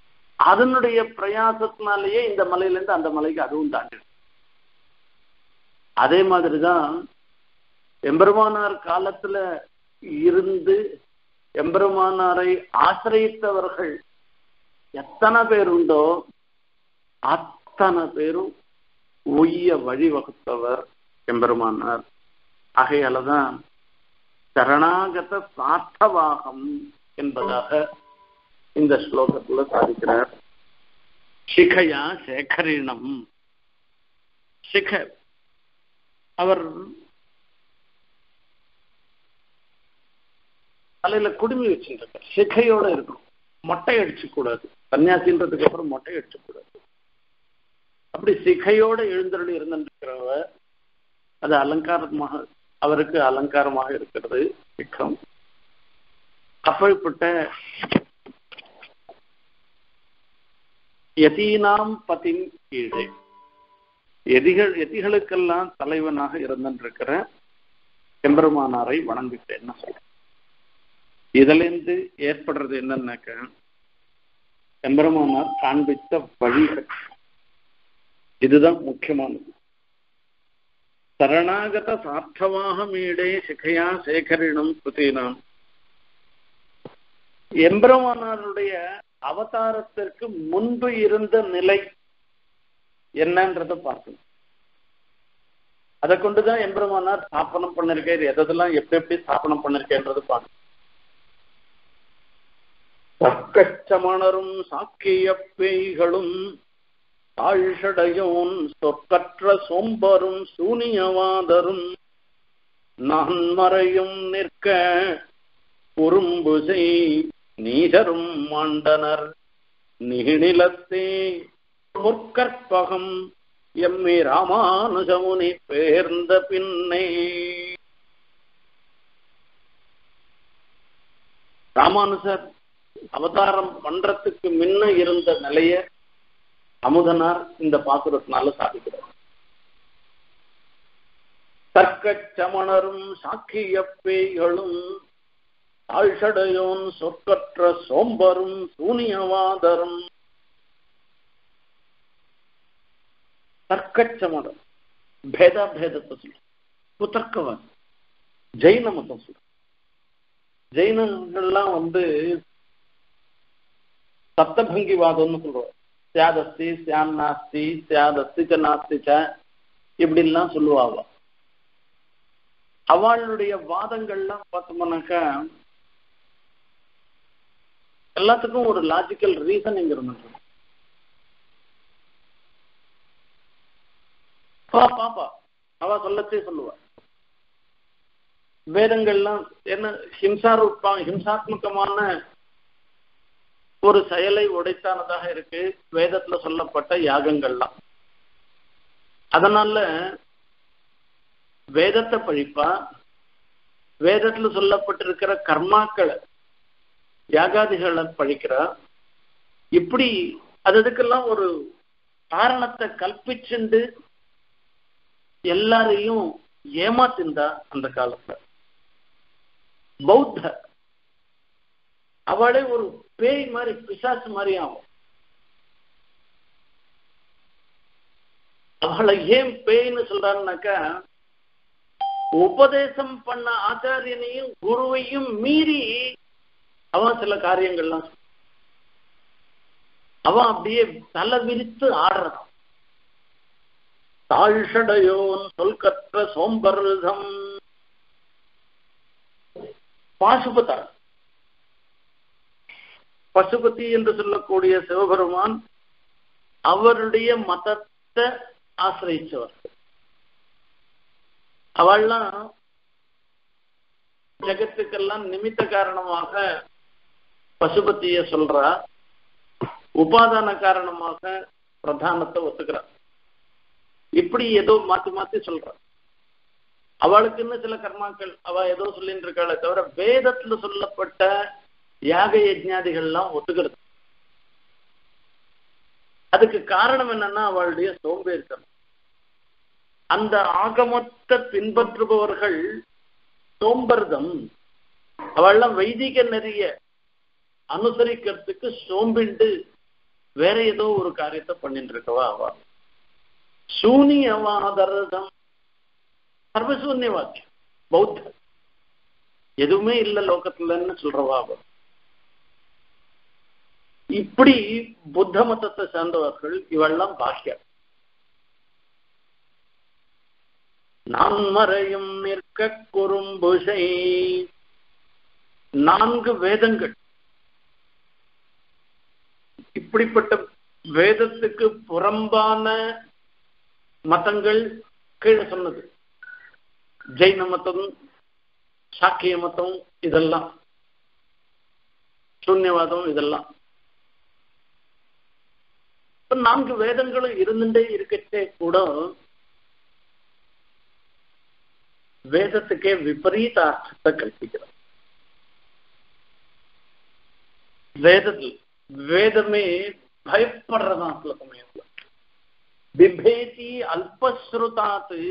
அதனுடைய பிரயாசத்தினாலேயே இந்த மலையிலேருந்து அந்த மலைக்கு அதுவும் தாண்டி அதே மாதிரிதான் எம்பெருமானார் காலத்துல இருந்து எம்பெருமானாரை ஆசிரியத்தவர்கள் எத்தனை பேர் உண்டோ அத்தனை பேரும் உய்ய வழிவகுத்தவர் எம்பெருமானார் ஆகையாலதான் சரணாகத சார்த்தவாகம் என்பதாக இந்த ஸ்லோகத்துல சாதிக்கிறார் சிகையா சேகரிணம் சிக அவர் தலையில குடுமி வச்சுருக்கார் சிகையோட இருக்கும் மொட்டை அடிச்சு கூடாது சன்னியாசின்றதுக்கு அப்புறம் மொட்டை அடிச்சு கூடாது அப்படி சிகையோட எழுந்தருளி இருந்திருக்கிறவ அது அலங்காரமாக அவருக்கு அலங்காரமாக இருக்கிறது சிக்கம் அப்படிப்பட்ட யதீனாம் பதின் ஈழே எதிகள் எதிகளுக்கெல்லாம் தலைவனாக இருந்திருக்கிற எம்பெருமானாரை வணங்குகிறேன்னு சொல்றேன் இதிலிருந்து ஏற்படுறது என்னன்னாக்க எம்பெருமானார் காண்பித்த வழிகள் இதுதான் முக்கியமானது சரணாகத சார்த்தமாக மீடே சிகையா சேகரினம் புத்தீனாம் எம்பெருமானாருடைய அவதாரத்திற்கு முன்பு இருந்த நிலை என்னன்றத பார்க்கணும் அதை கொண்டுதான் எம்பெருமானார் ஸ்தாபனம் பண்ணிருக்காரு எதெல்லாம் எப்படி எப்படி ஸ்தாபனம் பண்ணிருக்கேன்றது பார்க்கணும் தக்கச்சமணரும் சாக்கிய பேய்களும் தாழ்ஷடையோன் சொற்கற்ற சோம்பரும் சூனியவாதரும் நான் மறையும் நிற்க உறும்பு செய் நீசரும் மாண்டனர் நீநிலத்தே பொற்கற்பகம் எம்மி ராமானுஜமுனி பேர்ந்த பின்னே ராமானுஜர் அவதாரம் பண்றதுக்கு முன்ன இருந்த நிலைய அமுதனார் இந்த பாசுரத்தினால சாதிக்கிறார் தர்க்கச் சமணரும் சாக்கிய பேய்களும் தாழ்சடையோன் சொற்கற்ற சோம்பரும் சூனியவாதரும் தர்க்கச்சமணம் பேதா பேதத்தை சொல்ல குதர்க்கவாதி ஜெயின மதம் சொல்ல ஜெயினங்கள்லாம் வந்து சப்தபங்கிவாதம்னு சொல்றோம் சியாதஸ்தி சியாம் நாஸ்தி சியாதஸ்தி ச நாஸ்தி ச இப்படிலாம் சொல்லுவாங்க அவளுடைய வாதங்கள்லாம் பார்த்தோம்னாக்கா எல்லாத்துக்கும் ஒரு லாஜிக்கல் ரீசனிங் இருந்துச்சு பாப்பா அவ சொல்லத்தே சொல்லுவா வேதங்கள்லாம் என்ன ஹிம்சா ரூபா ஹிம்சாத்மகமான ஒரு செயலை உடைத்தானதாக இருக்கு வேதத்துல சொல்லப்பட்ட யாகங்கள்லாம் அதனால வேதத்தை பழிப்பா வேதத்துல சொல்லப்பட்டிருக்கிற கர்மாக்களை யாகாதிகளை பழிக்கிறா இப்படி அது இதுக்கெல்லாம் ஒரு காரணத்தை கல்பிச்சுண்டு எல்லாரையும் ஏமாத்திருந்தா அந்த காலத்துல பௌத்த அவளே ஒரு பேய் மாதிரி பிசாசு மாதிரி ஆகும் அவளை ஏன் பேய்னு சொல்றாருனாக்கா உபதேசம் பண்ண ஆச்சாரியனையும் குருவையும் மீறி அவன் சில காரியங்கள்லாம் அவன் அப்படியே தலை விரித்து ஆடுறான் தாழ்ஷடையோன் சொல் கற்ற சோம்பர்தம் பாசுபதர் பசுபதி என்று சொல்லக்கூடிய சிவபெருமான் அவருடைய மதத்தை ஆசிரியச்சவர் அவள்லாம் ஜெகத்துக்கெல்லாம் நிமித்த காரணமாக பசுபதிய சொல்றா உபாதான காரணமாக பிரதானத்தை ஒத்துக்கிறா இப்படி ஏதோ மாத்தி மாத்தி சொல்றா அவளுக்குன்னு சில கர்மாக்கள் அவ ஏதோ சொல்லிட்டு இருக்காளே தவிர வேதத்துல சொல்லப்பட்ட யாக யஜ்ஞாதிகள்லாம் ஒத்துக்கிறது அதுக்கு காரணம் என்னன்னா அவளுடைய சோம்பேறித்தனம் அந்த ஆகமத்தை பின்பற்றுபவர்கள் சோம்பர்தம் அவள்லாம் வைதிக நெறிய அனுசரிக்கிறதுக்கு சோம்பிண்டு வேற ஏதோ ஒரு காரியத்தை பண்ணிட்டு இருக்கவா அவ சூனியவாதரதம் சர்வசூன்யவாதி பௌத்த எதுவுமே இல்லை லோகத்துலன்னு சொல்றவா அவர் இப்படி புத்த மதத்தை சேர்ந்தவர்கள் இவெல்லாம் பாக்கியம் நான் மறையும் நிற்க குறும்புசை நான்கு வேதங்கள் இப்படிப்பட்ட வேதத்துக்கு புறம்பான மதங்கள் கீழே சொன்னது ஜெயின மதம் சாக்கிய மதம் இதெல்லாம் சூன்யவாதம் இதெல்லாம் நான்கு வேதங்களும் இருந்துட்டே இருக்கச்சே கூட வேதத்துக்கே விபரீத அர்த்தத்தை கல்பிக்கிறோம் வேதத்தில் வேதமே பயப்படுறதான் சில சமயத்துல பிபேதி அல்பஸ்ருதாத்து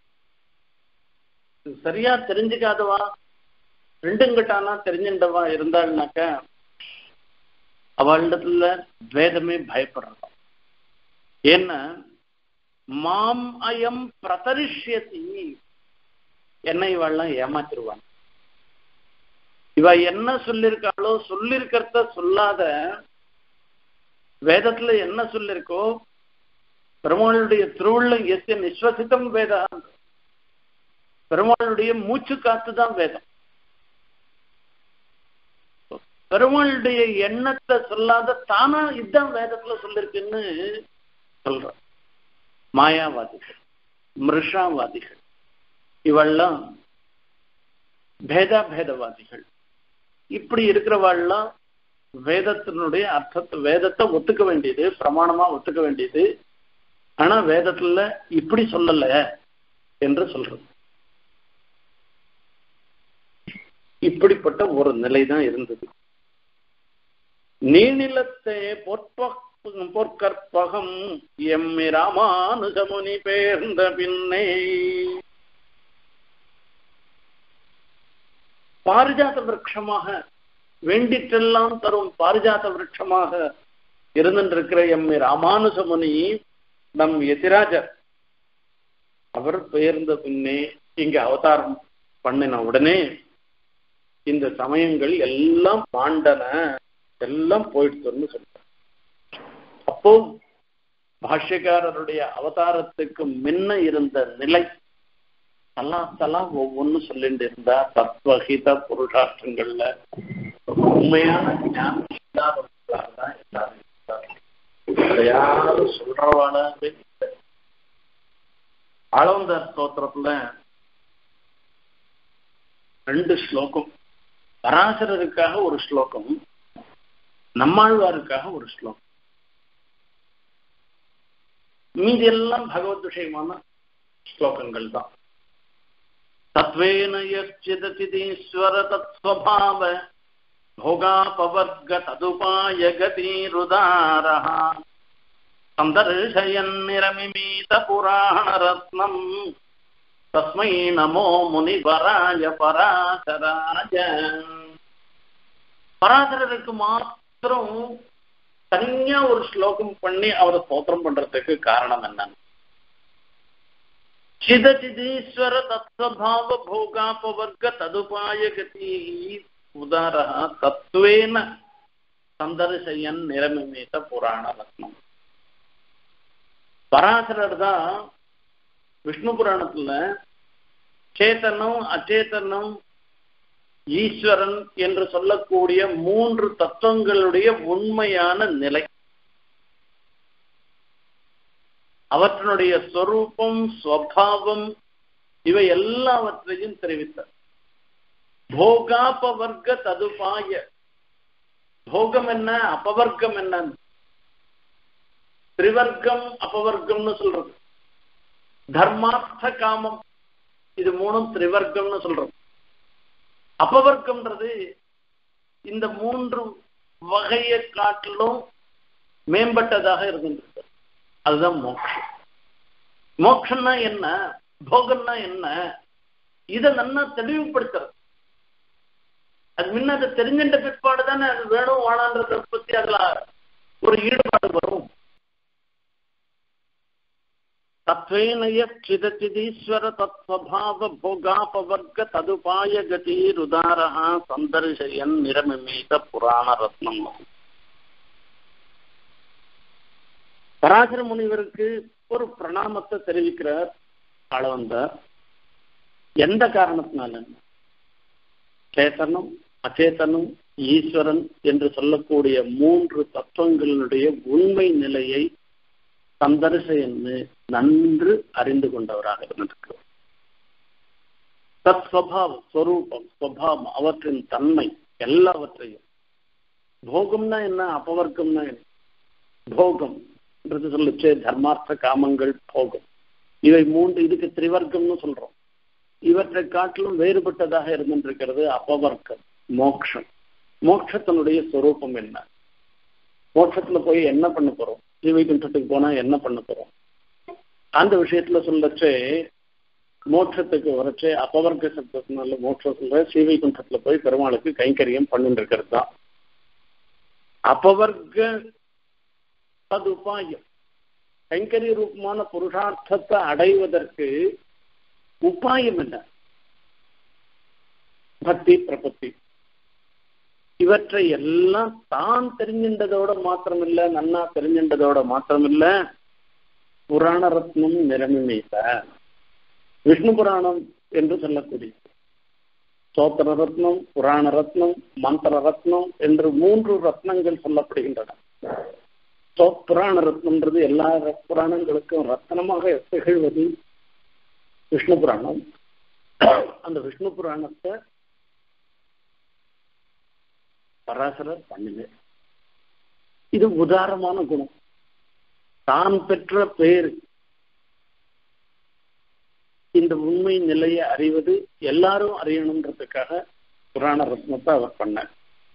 சரியா தெரிஞ்சுக்காதவா ரெண்டுங்கிட்டானா தெரிஞ்சுட்டவா இருந்தாள்னாக்க அவளிடத்துல வேதமே பயப்படுறதா ஏன்னா மாம் அயம் பிரதரிஷ்யதி என்ன இவெல்லாம் ஏமாத்திருவாங்க இவ என்ன சொல்லிருக்காளோ சொல்லிருக்கிறத சொல்லாத வேதத்துல என்ன சொல்லிருக்கோ பெருமாளுடைய திருவுள்ள எஸ்ய நிஸ்வசித்தம் வேதா பெருமாளுடைய மூச்சு காத்து தான் வேதம் பெருமாளுடைய எண்ணத்தை சொல்லாத தானா இதுதான் வேதத்துல சொல்லிருக்குன்னு சொல்ற மாயாவாதிகள் மிருஷாவாதிகள் இவெல்லாம் பேதா பேதவாதிகள் இப்படி இருக்கிறவாள்லாம் வேதத்தினுடைய அர்த்தத்தை வேதத்தை ஒத்துக்க வேண்டியது பிரமாணமா ஒத்துக்க வேண்டியது ஆனா வேதத்துல இப்படி சொல்லல என்று சொல்றது இப்படிப்பட்ட ஒரு நிலைதான் இருந்தது நீநிலத்தே பொற்ப பொற்கற்பகம் எம்மி ராமானுஜமுனி பேர்ந்த பின்னே பாரிஜாத விரட்சமாக வேண்டிற்றெல்லாம் தரும் பாரிஜாத விரட்சமாக இருந்திருக்கிற எம்மி ராமானுஜமுனி நம் எதிராஜர் அவர் பெயர்ந்த பின்னே இங்க அவதாரம் பண்ணின உடனே இந்த சமயங்கள் எல்லாம் மாண்டன எல்லாம் போயிடுச்சுன்னு சொல்றார் அப்போ பாஷ்யக்காரருடைய அவதாரத்துக்கு முன்ன இருந்த நிலை தலா தலா ஒவ்வொன்னு சொல்லிட்டு இருந்தா தத்வஹித புருஷார்த்தங்கள்ல உண்மையான ஞானம் இல்லாதவர்களாக தான் எல்லாரும் யாரும் சொல்றவாளாவே ஆளவந்தார் ஸ்தோத்திரத்துல ரெண்டு ஸ்லோகம் பராசரருக்காக ஒரு ஸ்லோகம் நம்மாழ்வாருக்காக ஒரு ஸ்லோகம் மீதி எல்லாம் பகவத் விஷயமான ஸ்லோகங்கள் தான் தத்வேன யச்சிதீஸ்வர தத்ஸ்வபாவ भोगापवर्ग तदुपाय गतिरुदारः सन्दर्शयन्निरमिमीतपुराणरत्नम् तस्मै नमो முனிவராய பராசராஜ பராசரருக்கு மாத்திரம் தனியா ஒரு ஸ்லோகம் பண்ணி அவரை ஸ்தோத்திரம் பண்றதுக்கு காரணம் என்னன்னு சிதச்சிதீஸ்வர தத்வபாவ போகாபவர்க்க ததுபாய கதி உதார தத்துவேன சந்தர்சயன் நிரமிமேத புராண ரத்னம் பராசரர் தான் விஷ்ணு புராணத்துல சேத்தனம் அச்சேதனம் ஈஸ்வரன் என்று சொல்லக்கூடிய மூன்று தத்துவங்களுடைய உண்மையான நிலை அவற்றினுடைய சொரூபம் ஸ்வபாவம் இவை எல்லாவற்றையும் தெரிவித்தார் போகாபவர்க்க ததுபாய போகம் என்ன அபவர்க்கம் என்ன திரிவர்க்கம் அபவர்க்கம்னு சொல்றது தர்மார்த்த காமம் இது மூணும் திரிவர்க்கம்னு சொல்றது அபவர்க்கம்ன்றது இந்த மூன்று வகையை காட்டிலும் மேம்பட்டதாக இருக்கின்றது அதுதான் மோட்சம் மோட்சம்னா என்ன போகம்னா என்ன இதை நல்லா தெளிவுபடுத்துறது அது முன்ன அதை தெரிஞ்சின்ற பிற்பாடு தானே அது வேணும் வேணான்றத பத்தி அதுல ஒரு ஈடுபாடு வரும் தத்வேனய சிதச்சிதீஸ்வர தத்வபாவ போகாபவர்க்க ததுபாய கதிருதாரா சந்தர்ஷயன் நிரமிமேத புராண ரத்னம் பராசர முனிவருக்கு ஒரு பிரணாமத்தை தெரிவிக்கிறார் ஆளவந்தார் எந்த காரணத்தினால சேத்தனம் அச்சேதனம் ஈஸ்வரன் என்று சொல்லக்கூடிய மூன்று தத்துவங்களுடைய உண்மை நிலையை சந்தர்சன்னு நன்று அறிந்து கொண்டவராக இருந்திருக்கிறார் தத் ஸ்வபாவம் ஸ்வரூபம் ஸ்வபாவம் அவற்றின் தன்மை எல்லாவற்றையும் போகம்னா என்ன அபவர்க்கம்னா என்ன போகம் என்றது சொல்லுச்சு தர்மார்த்த காமங்கள் போகம் இவை மூன்று இதுக்கு திரிவர்க்கம்னு சொல்றோம் இவற்றை காட்டிலும் வேறுபட்டதாக இருந்திருக்கிறது அபவர்க்கம் மோக்ஷம் மோட்சத்தினுடைய ஸ்வரூபம் என்ன மோட்சத்துல போய் என்ன பண்ண போறோம் ஸ்ரீவைகுண்டத்துக்கு போனா என்ன பண்ண போறோம் அந்த விஷயத்துல சொல்லச்சே மோட்சத்துக்கு வரச்சே அபவர்க்க சப்தத்தினால மோட்சம் சொல்ற ஸ்ரீவைகுண்டத்துல போய் பெருமாளுக்கு கைங்கரியம் பண்ணிட்டு இருக்கிறது தான் அபவர்க்க அது உபாயம் கைங்கரிய ரூபமான புருஷார்த்தத்தை அடைவதற்கு உபாயம் என்ன பக்தி பிரபத்தி இவற்றை எல்லாம் தான் தெரிஞ்சின்றதோட மாத்திரமில்ல நன்னா தெரிஞ்சின்றதோட மாத்திரமில்ல புராண ரத்னம் நிரமிமேச விஷ்ணு புராணம் என்று சொல்லக்கூடிய சோத்திர ரத்னம் புராண ரத்னம் மந்திர ரத்னம் என்று மூன்று ரத்னங்கள் சொல்லப்படுகின்றன புராண ரத்னம்ன்றது எல்லா புராணங்களுக்கும் ரத்னமாக திகழ்வது விஷ்ணு புராணம் அந்த விஷ்ணு புராணத்தை பராசரர் பண்ணினர் இது உதாரமான குணம் தான் பெற்ற பேர் இந்த உண்மை நிலையை அறிவது எல்லாரும் அறியணுன்றதுக்காக புராண ரத்னத்தை அவர் பண்ணார்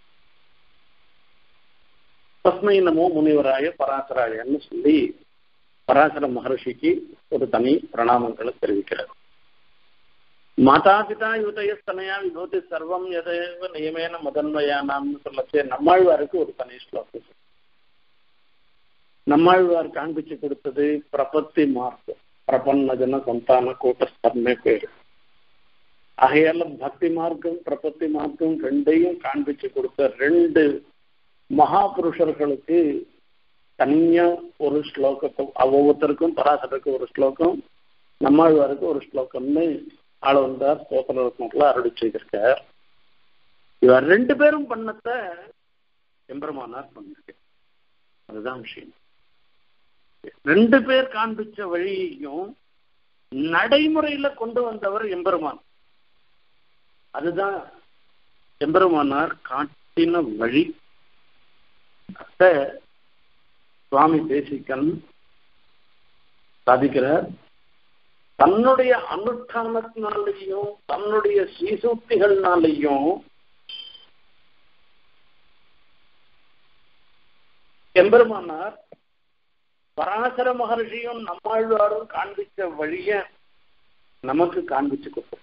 தஸ்மை நமோ முனிவராய பராசராயன்னு சொல்லி பராசர மகர்ஷிக்கு ஒரு தனி பிரணாமங்களை தெரிவிக்கிறார் மாதா பிதா யுதயஸ்தனையா விபூதி சர்வம் எதேவ நியமேன முதன்மையானாம்னு சொல்லச்சே நம்மாழ்வாருக்கு ஒரு தனி ஸ்லோகம் நம்மாழ்வார் காண்பிச்சு கொடுத்தது பிரபத்தி மார்க் பிரபன்னஜன சந்தான கூட்டஸ்தர்மே பேரு ஆகையால பக்தி மார்க்கம் பிரபத்தி மார்க்கம் ரெண்டையும் காண்பிச்சு கொடுத்த ரெண்டு மகாபுருஷர்களுக்கு தனியா ஒரு ஸ்லோகத்தை ஒவ்வொருத்தருக்கும் பராசருக்கு ஒரு ஸ்லோகம் நம்மாழ்வாருக்கு ஒரு ஸ்லோகம்னு ஆள வந்தார் ஸ்தோத்திர ரத்னத்துல அருளி செய்திருக்கார் இவர் ரெண்டு பேரும் பண்ணத்த எம்பெருமானார் பண்ணிருக்க அதுதான் விஷயம் ரெண்டு பேர் காண்பிச்ச வழியையும் நடைமுறையில கொண்டு வந்தவர் எம்பெருமான் அதுதான் எம்பெருமானார் காட்டின வழி அத்த சுவாமி தேசிகன் சாதிக்கிறார் தன்னுடைய அனுஷ்டானத்தினாலேயும் தன்னுடைய ஸ்ரீசூக்திகள்னாலேயும் எம்பெருமானார் பராசர மகர்ஷியும் நம்மாழ்வாரும் காண்பிச்ச வழிய நமக்கு காண்பிச்சு கொடுத்தோம்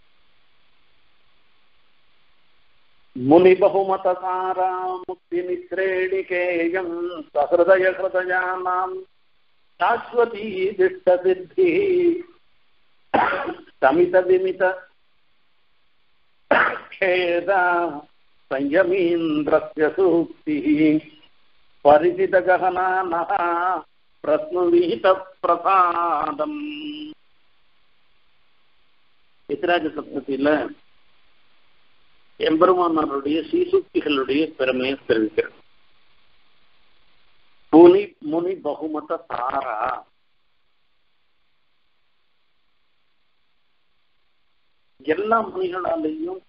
முனி பகுமதாரா முக்தி நிஸ்ரேணிகேயம் சஹதய ஹிருதயானாம் சாஸ்வதி திஷ்ட சித்தி சமித விமித खेदा संयमीन्द्रस्य सूक्तिः परिचितगहना नः பிரசாதம் எத்திராஜ சப்தத்தில எம்பெருமானாருடைய சீசுக்திகளுடைய பெருமையை தெரிவிக்கிறது முனி முனி பகுமத சாரா எல்லா முனிகளாலேயும்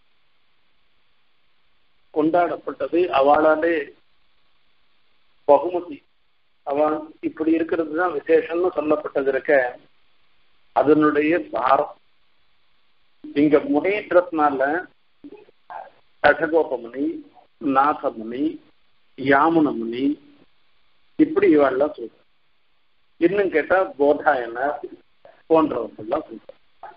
கொண்டாடப்பட்டது அவளாலே பகுமதி அவன் இப்படி இருக்கிறது தான் விசேஷம்னு சொல்லப்பட்டது இருக்க அதனுடைய சாரம் இங்க முனேற்றத்தினால கடகோபமுனி நாகமுனி யாமுனமுனி இப்படி இவாள்லாம் சொல்ற இன்னும் கேட்டா போதாயனர் போன்றவர்கள்லாம் சொல்ற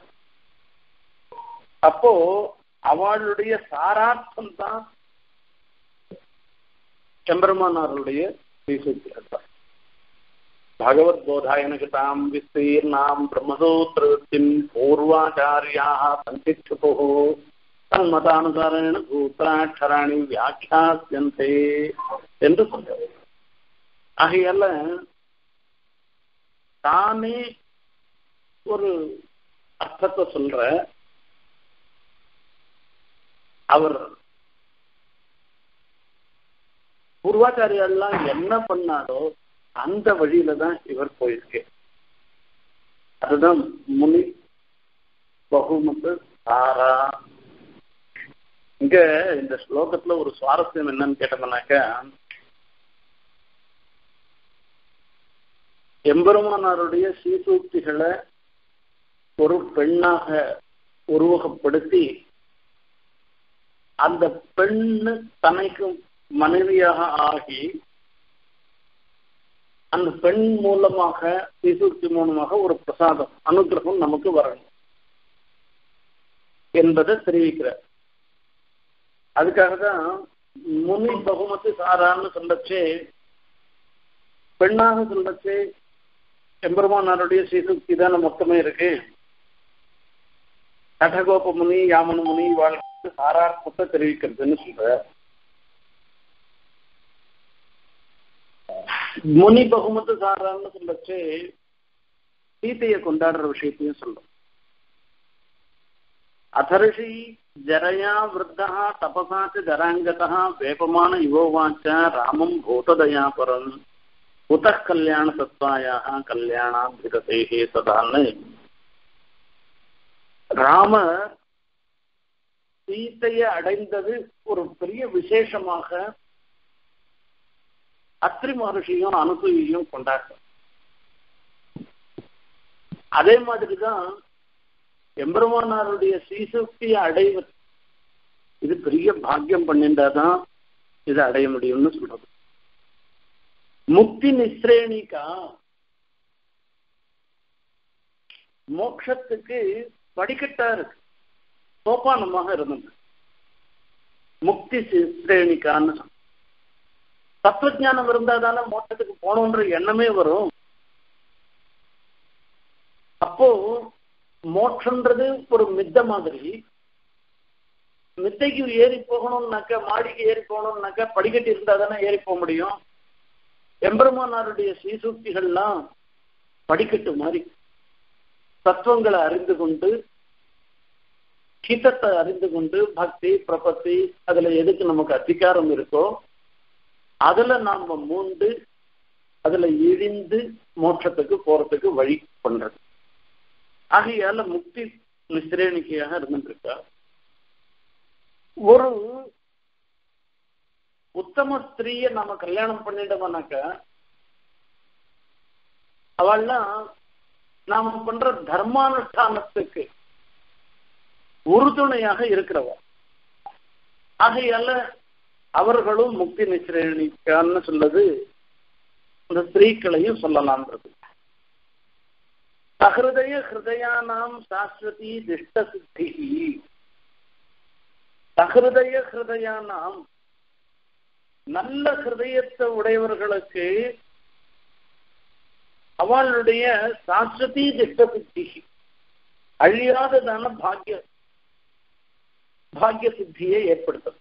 அப்போ அவளுடைய சாரார்த்தம் தான் செம்பெருமானாருடைய ஸ்ரீசூக்திகள் தான் भगवद्बोधायनकृताम् विस्तीर्णाम् ब्रह्मसूत्रवृत्तिम् पूर्वाचार्याः सन्तिक्षुपुः தன்மதானுசாரேன சூத்திராட்சராணி வியாக்கியாசியந்தே என்று சொல்றது ஆகையால தானே ஒரு அர்த்தத்தை சொல்ற அவர் பூர்வாச்சாரியெல்லாம் என்ன பண்ணாரோ அந்த வழியில தான் இவர் போயிருக்கு அதுதான் முனி பகுமத்து சாரா இங்க இந்த ஸ்லோகத்துல ஒரு சுவாரஸ்யம் என்னன்னு கேட்டோம்னாக்கா எம்பெருமானாருடைய சீசூக்திகளை ஒரு பெண்ணாக உருவகப்படுத்தி அந்த பெண்ணு தனக்கு மனைவியாக ஆகி அந்த பெண் மூலமாக சீசூக்தி மூலமாக ஒரு பிரசாதம் அனுகிரகம் நமக்கு வரணும் என்பதை தெரிவிக்கிறார் அதுக்காக தான் முனி பகுமதி சாரான்னு சொல்லச்சே பெண்ணாக சொல்லச்சே எம்பெருமானாருடைய சீசுக்தி தானே மொத்தமே இருக்கு கடகோப முனி யாமன முனி வாழ்க்கை சாரார்த்தத்தை தெரிவிக்கிறதுன்னு சொல்ற முனி பகுமத்து சாரான்னு சொல்லச்சு சீதையை கொண்டாடுற விஷயத்தையும் சொல்றோம் अथर्षि जरया वृद्धः तपसा च जराङ्गतः वेपमान युवोवाच रामं भूतदया परम् उतः कल्याणसत्त्वायाः कल्याणाभिरतेः सदान् ராம சீத்தையை அடைந்தது ஒரு பெரிய விசேஷமாக அத்ரி மகர்ஷியும் அனுசூயையும் கொண்டாடுற அதே மாதிரிதான் எம்பெருமானாருடைய சீசுக்தியை அடைவது இது பெரிய பாக்கியம் பண்ணிண்டாதான் இதை அடைய முடியும்னு சொல்றது முக்தி நிஸ்ரேணிக்கா மோட்சத்துக்கு படிக்கட்டா இருக்கு சோப்பானமாக இருந்தது முக்தி சிரேணிக்கான்னு தத்துவஜானம் இருந்தாதானே மோட்சத்துக்கு போகணுன்ற எண்ணமே வரும் அப்போ மோட்சன்றது ஒரு மித்த மாதிரி மித்தைக்கு ஏறி போகணும்னாக்க மாடிக்கு ஏறி போகணும்னாக்க படிக்கட்டு இருந்தா தானே ஏறி போக முடியும் எம்பெருமானாருடைய சீசூக்திகள்லாம் படிக்கட்டு மாதிரி தத்துவங்களை அறிந்து கொண்டு ஹிதத்தை அறிந்து கொண்டு பக்தி பிரபத்தி அதுல எதுக்கு நமக்கு அதிகாரம் இருக்கோ அதுல நாம மூண்டு அதுல இழிந்து மோட்சத்துக்கு போறதுக்கு வழி பண்றது ஆகையால முக்தி நிஸ்ரேணிக்கையாக இருந்துருக்கா ஒரு உத்தம ஸ்திரீய நாம கல்யாணம் பண்ணிட்டோம்னாக்க அவள்லாம் நாம பண்ற தர்மானுஷ்டானத்துக்கு உறுதுணையாக இருக்கிறவ ஆகையால அவர்களும் முக்தி நிஸ்ரேணிக்கான்னு சொல்லுது இந்த ஸ்திரீக்களையும் சொல்லலாம்ன்றது சஹிருதய ஹிருதயானாம் சாஸ்வதி திஷ்ட சித்தி சஹிருதய ஹிருதயானாம் நல்ல ஹிருதயத்தை உடையவர்களுக்கு அவளுடைய சாஸ்வதி திஷ்ட சித்தி அழியாததான பாக்கிய பாக்கிய சித்தியை ஏற்படுத்தும்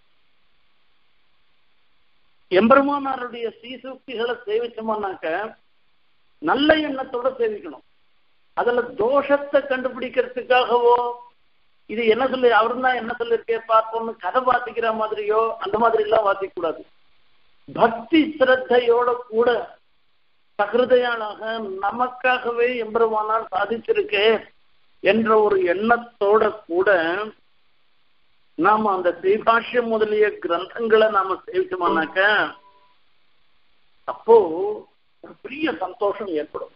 எம்பெருமானாருடைய சீசூக்திகளை சேவிச்சோம்னாக்க நல்ல எண்ணத்தோட சேவிக்கணும் அதுல தோஷத்தை கண்டுபிடிக்கிறதுக்காகவோ இது என்ன சொல்லி அவர் தான் என்ன சொல்லிருக்கே பார்ப்போம்னு கதை வாசிக்கிற மாதிரியோ அந்த மாதிரி எல்லாம் வாசிக்க கூடாது பக்தி சிரத்தையோட கூட சகிருதையாளாக நமக்காகவே எம்பெருமானால் சாதிச்சிருக்கே என்ற ஒரு எண்ணத்தோட கூட நாம அந்த ஸ்ரீபாஷ்யம் முதலிய கிரந்தங்களை நாம சேவிச்சோம்னாக்க அப்போ ஒரு பெரிய சந்தோஷம் ஏற்படும்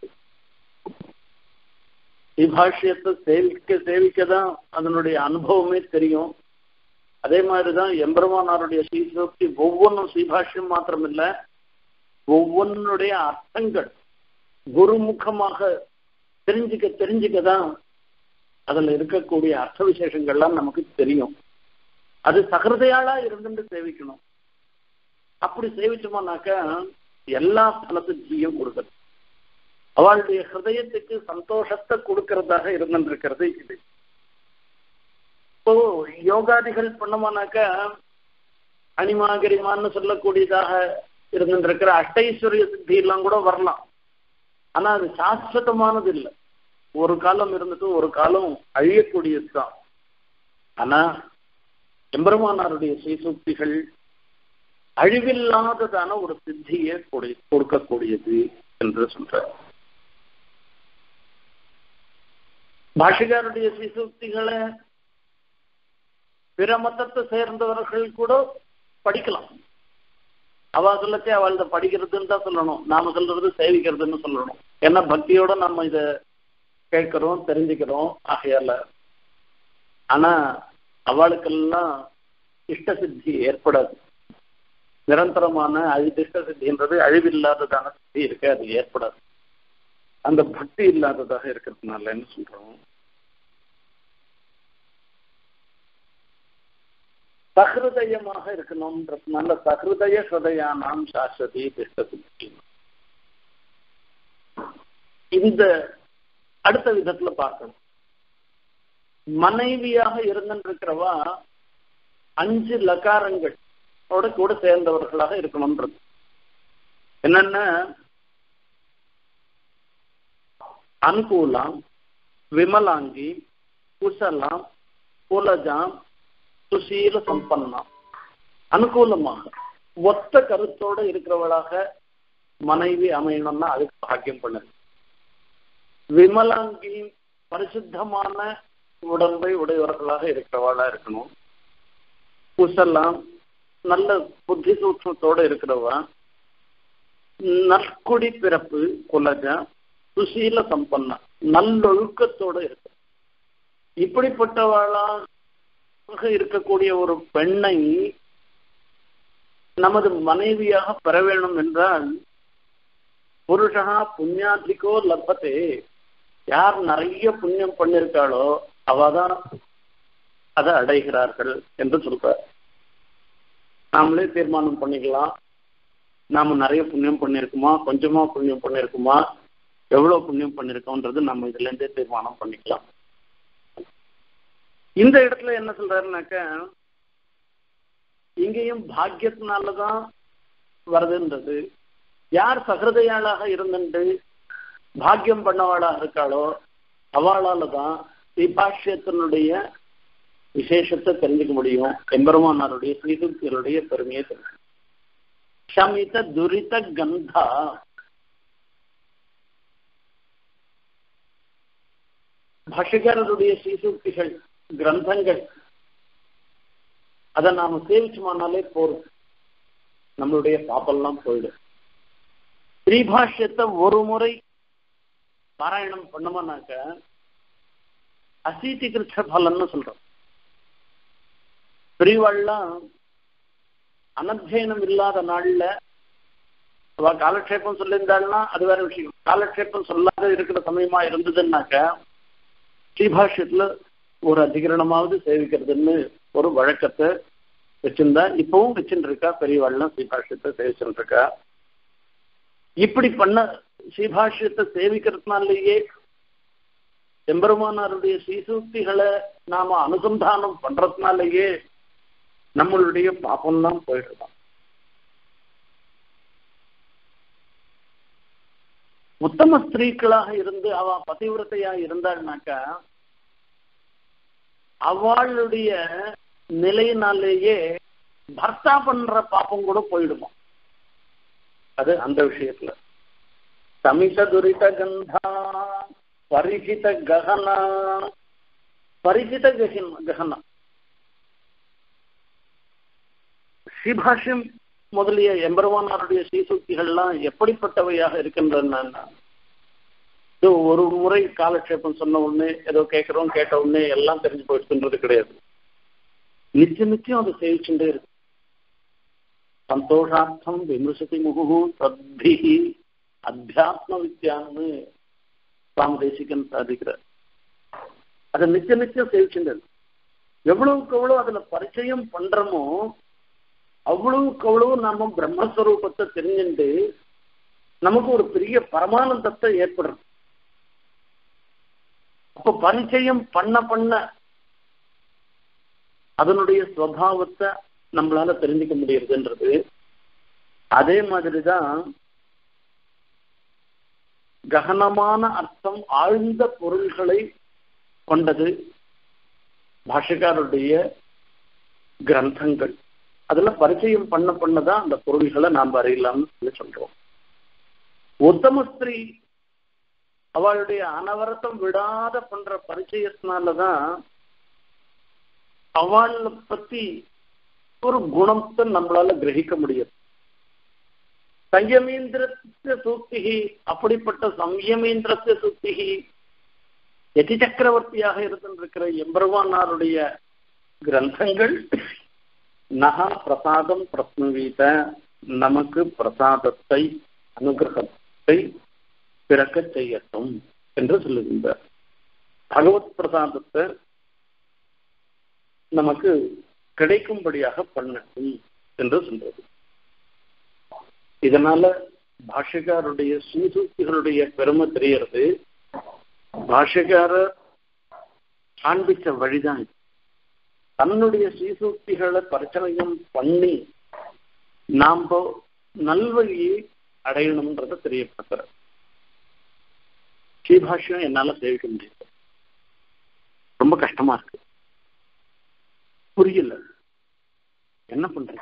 ஸ்ரீபாஷ்யத்தை சேவிக்க சேவிக்க தான் அதனுடைய அனுபவமே தெரியும் அதே மாதிரிதான் எம்பெருமானாருடைய ஸ்ரீசோக்தி ஒவ்வொன்றும் ஸ்ரீபாஷ்யம் மாத்திரம் இல்ல ஒவ்வொன்னுடைய அர்த்தங்கள் குருமுகமாக தெரிஞ்சுக்க தெரிஞ்சுக்க தான் அதுல இருக்கக்கூடிய அர்த்த விசேஷங்கள்லாம் நமக்கு தெரியும் அது சகிருதையாளா இருந்துட்டு சேவிக்கணும் அப்படி சேவிச்சோம்னாக்க எல்லா பலத்தையும் கொடுக்குது அவளுடைய ஹிருதயத்துக்கு சந்தோஷத்தை கொடுக்கறதாக இருந்திருக்கிறது இது இப்போ யோகாதிகள் பண்ணோம்னாக்க அனிமாகரிமான்னு சொல்லக்கூடியதாக இருந்திருக்கிற அஷ்டைஸ்வரிய சித்தி எல்லாம் கூட வரலாம் ஆனா அது சாஸ்வதமானது இல்லை ஒரு காலம் இருந்துட்டு ஒரு காலம் அழியக்கூடியதுதான் ஆனா எம்பெருமானாருடைய ஸ்ரீசூக்திகள் அழிவில்லாததான ஒரு சித்தியை கொடுக்கக்கூடியது என்று சொல்றார் பாஷிகாருடைய ஸ்ரீசூக்திகளை பிற மதத்தை சேர்ந்தவர்கள் கூட படிக்கலாம் அவ சொல்லச்சே அவள் படிக்கிறதுன்னு தான் சொல்லணும் நாம சொல்றது சேவிக்கிறதுன்னு சொல்லணும் ஏன்னா பக்தியோட நம்ம இத கேட்கிறோம் தெரிஞ்சுக்கிறோம் ஆகையால ஆனா அவளுக்கெல்லாம் இஷ்ட சித்தி ஏற்படாது நிரந்தரமான அழிதிஷ்ட சித்தின்றது அழிவில்லாததான சித்தி இருக்கு அது ஏற்படாது அந்த பக்தி இல்லாததாக இருக்கிறதுனால என்ன சொல்றோம் சஹிருதயமாக இருக்கணும்ன்றதுனால சஹிருதய ஹிருதயானாம் சாஸ்வதி திஷ்ட சித்தி இந்த அடுத்த விதத்துல பார்க்கணும் மனைவியாக இருந்திருக்கிறவா அஞ்சு லகாரங்கள் கூட சேர்ந்தவர்களாக இருக்கணும்ன்றது என்னென்ன அனுகூலாம் விமலாங்கி குசலாம் குலஜாம் சுசீல சம்பன்னா அனுகூலமாக ஒத்த கருத்தோட இருக்கிறவளாக மனைவி அமையணும்னா அதுக்கு பாக்கியம் பண்ணுது விமலாங்கி பரிசுத்தமான உடம்பை உடையவர்களாக இருக்கிறவளா இருக்கணும் குசலாம் நல்ல புத்தி சூட்சத்தோட இருக்கிறவா நற்குடி பிறப்பு குலஜா சுசீல சம்பன்னா நல்லொழுக்கத்தோட இருக்கு இப்படிப்பட்டவளாக இருக்கக்கூடிய ஒரு பெண்ணை நமது மனைவியாக பெற வேண்டும் என்றால் புருஷா புண்ணியாதிக்கோ லப்பத்தே யார் நிறைய புண்ணியம் பண்ணிருக்காளோ அவதான் அதை அடைகிறார்கள் என்று சொல்றார் நாமளே தீர்மானம் பண்ணிக்கலாம் நாம நிறைய புண்ணியம் பண்ணிருக்குமா கொஞ்சமா புண்ணியம் பண்ணிருக்குமா எவ்வளவு புண்ணியம் பண்ணிருக்கோன்றது நம்ம இதுல இருந்தே தீர்மானம் பண்ணிக்கலாம் இந்த இடத்துல என்ன சொல்றாருனாக்க இங்கேயும் பாக்கியத்தினாலதான் வருதுன்றது யார் சகிருதையாளாக இருந்துட்டு பாக்கியம் பண்ணவாளாக இருக்காளோ அவளால தான் ஸ்ரீபாஷ்யத்தினுடைய விசேஷத்தை தெரிஞ்சுக்க முடியும் எம்பெருமானாருடைய ஸ்ரீதுக்திகளுடைய பெருமையை தெரியும் சமித துரித கந்தா பாஷிகரருடைய ஸ்ரீசூக்திகள் கிரந்தங்கள் அதை நாம சேவிச்சோமானாலே போறோம் நம்மளுடைய பாப்பெல்லாம் போயிடும் ஸ்ரீபாஷ்யத்தை ஒரு முறை பாராயணம் பண்ணோம்னாக்க அசீதி கிருஷ்ண பலன்னு சொல்றோம் பெரியவாள்லாம் அனத்தியனம் இல்லாத நாள்ல அவ காலக்ஷேபம் சொல்லியிருந்தாள்னா அது வேற விஷயம் காலக்ஷேபம் சொல்லாத இருக்கிற சமயமா இருந்ததுன்னாக்க ஸ்ரீபாஷ்யத்துல ஒரு அதிகரணமாவது சேவிக்கிறதுன்னு ஒரு வழக்கத்தை வச்சிருந்தா இப்பவும் வச்சுட்டு இருக்கா பெரியவாள்லாம் ஸ்ரீபாஷ்யத்தை சேவிச்சுட்டு இருக்கா இப்படி பண்ண ஸ்ரீபாஷ்யத்தை சேவிக்கிறதுனாலேயே எம்பெருமானாருடைய ஸ்ரீசூக்திகளை நாம அனுசந்தானம் பண்றதுனாலேயே நம்மளுடைய பாப்பம்லாம் போயிடுதான் உத்தம ஸ்திரீக்களாக இருந்து அவ பதிவிரத்தையா இருந்தாள்னாக்கா அவளுடைய நிலையினாலேயே பர்த்தா பண்ற பாப்பம் கூட போயிடுமா அது அந்த விஷயத்துல சமித துரித கந்தா பரிசித ககனா பரிசித கஹின் ககனா ஸ்ரீபாஷ்யம் முதலிய எம்பெருமானாருடைய ஸ்ரீசூக்திகள்லாம் எப்படிப்பட்டவையாக இருக்கின்றன இது ஒரு முறை காலக்ஷேபம் சொன்ன உடனே ஏதோ கேட்கிறோம் கேட்ட உடனே எல்லாம் தெரிஞ்சு போயிடுச்சுன்றது கிடையாது நிச்சயம் நிச்சயம் அதை சேவிச்சுட்டே இருக்கு சந்தோஷார்த்தம் விமர்சதி முகு சத்தி அத்தியாத்ம வித்யான்னு சுவாமி தேசிகன் சாதிக்கிறார் அதை நிச்சய நிச்சயம் சேவிச்சுட்டு எவ்வளவுக்கு எவ்வளவு அதுல பரிச்சயம் பண்றோமோ அவ்வளவுக்கு அவ்வளவு நாம பிரம்மஸ்வரூபத்தை தெரிஞ்சுட்டு நமக்கு ஒரு பெரிய பரமானந்தத்தை ஏற்படுறது அப்ப பரிச்சயம் பண்ண பண்ண அதனுடைய சுவாவத்தை நம்மளால தெரிஞ்சுக்க முடியுதுன்றது அதே மாதிரிதான் ககனமான அர்த்தம் ஆழ்ந்த பொருள்களை கொண்டது பாஷக்காருடைய கிரந்தங்கள் அதுல பரிச்சயம் பண்ண பண்ணதான் அந்த பொருள்களை நாம் அறியலாம்னு சொல்லி சொல்றோம் உத்தமஸ்திரீ அவளுடைய அனவரத்தம் விடாத பண்ற பரிச்சயத்தினாலதான் அவளை பத்தி ஒரு குணத்தை நம்மளால கிரகிக்க முடியும் சம்யமேந்திரத்திய சூக்திகி அப்படிப்பட்ட சம்யமேந்திரத்திய சூக்திகி எதி சக்கரவர்த்தியாக இருந்திருக்கிற எம்பெருமானாருடைய கிரந்தங்கள் நகா பிரசாதம் பிரஸ்னவீத நமக்கு பிரசாதத்தை அனுகிரகத்தை பிறக்க செய்யட்டும் என்று சொல்லுகின்றார் பகவத் பிரசாதத்தை நமக்கு கிடைக்கும்படியாக பண்ணட்டும் என்று சொல்றது இதனால பாஷகாருடைய சீசூக்திகளுடைய பெருமை தெரியறது பாஷகாரர் காண்பிச்ச வழிதான் இது தன்னுடைய சீசூக்திகளை பரிச்சயம் பண்ணி நாம் நல்வழியை அடையணும்ன்றத தெரியப்படுத்துற ஸ்ரீபாஷ்யம் என்னால சேவிக்க முடியாது ரொம்ப கஷ்டமா இருக்கு புரியல என்ன பண்றேன்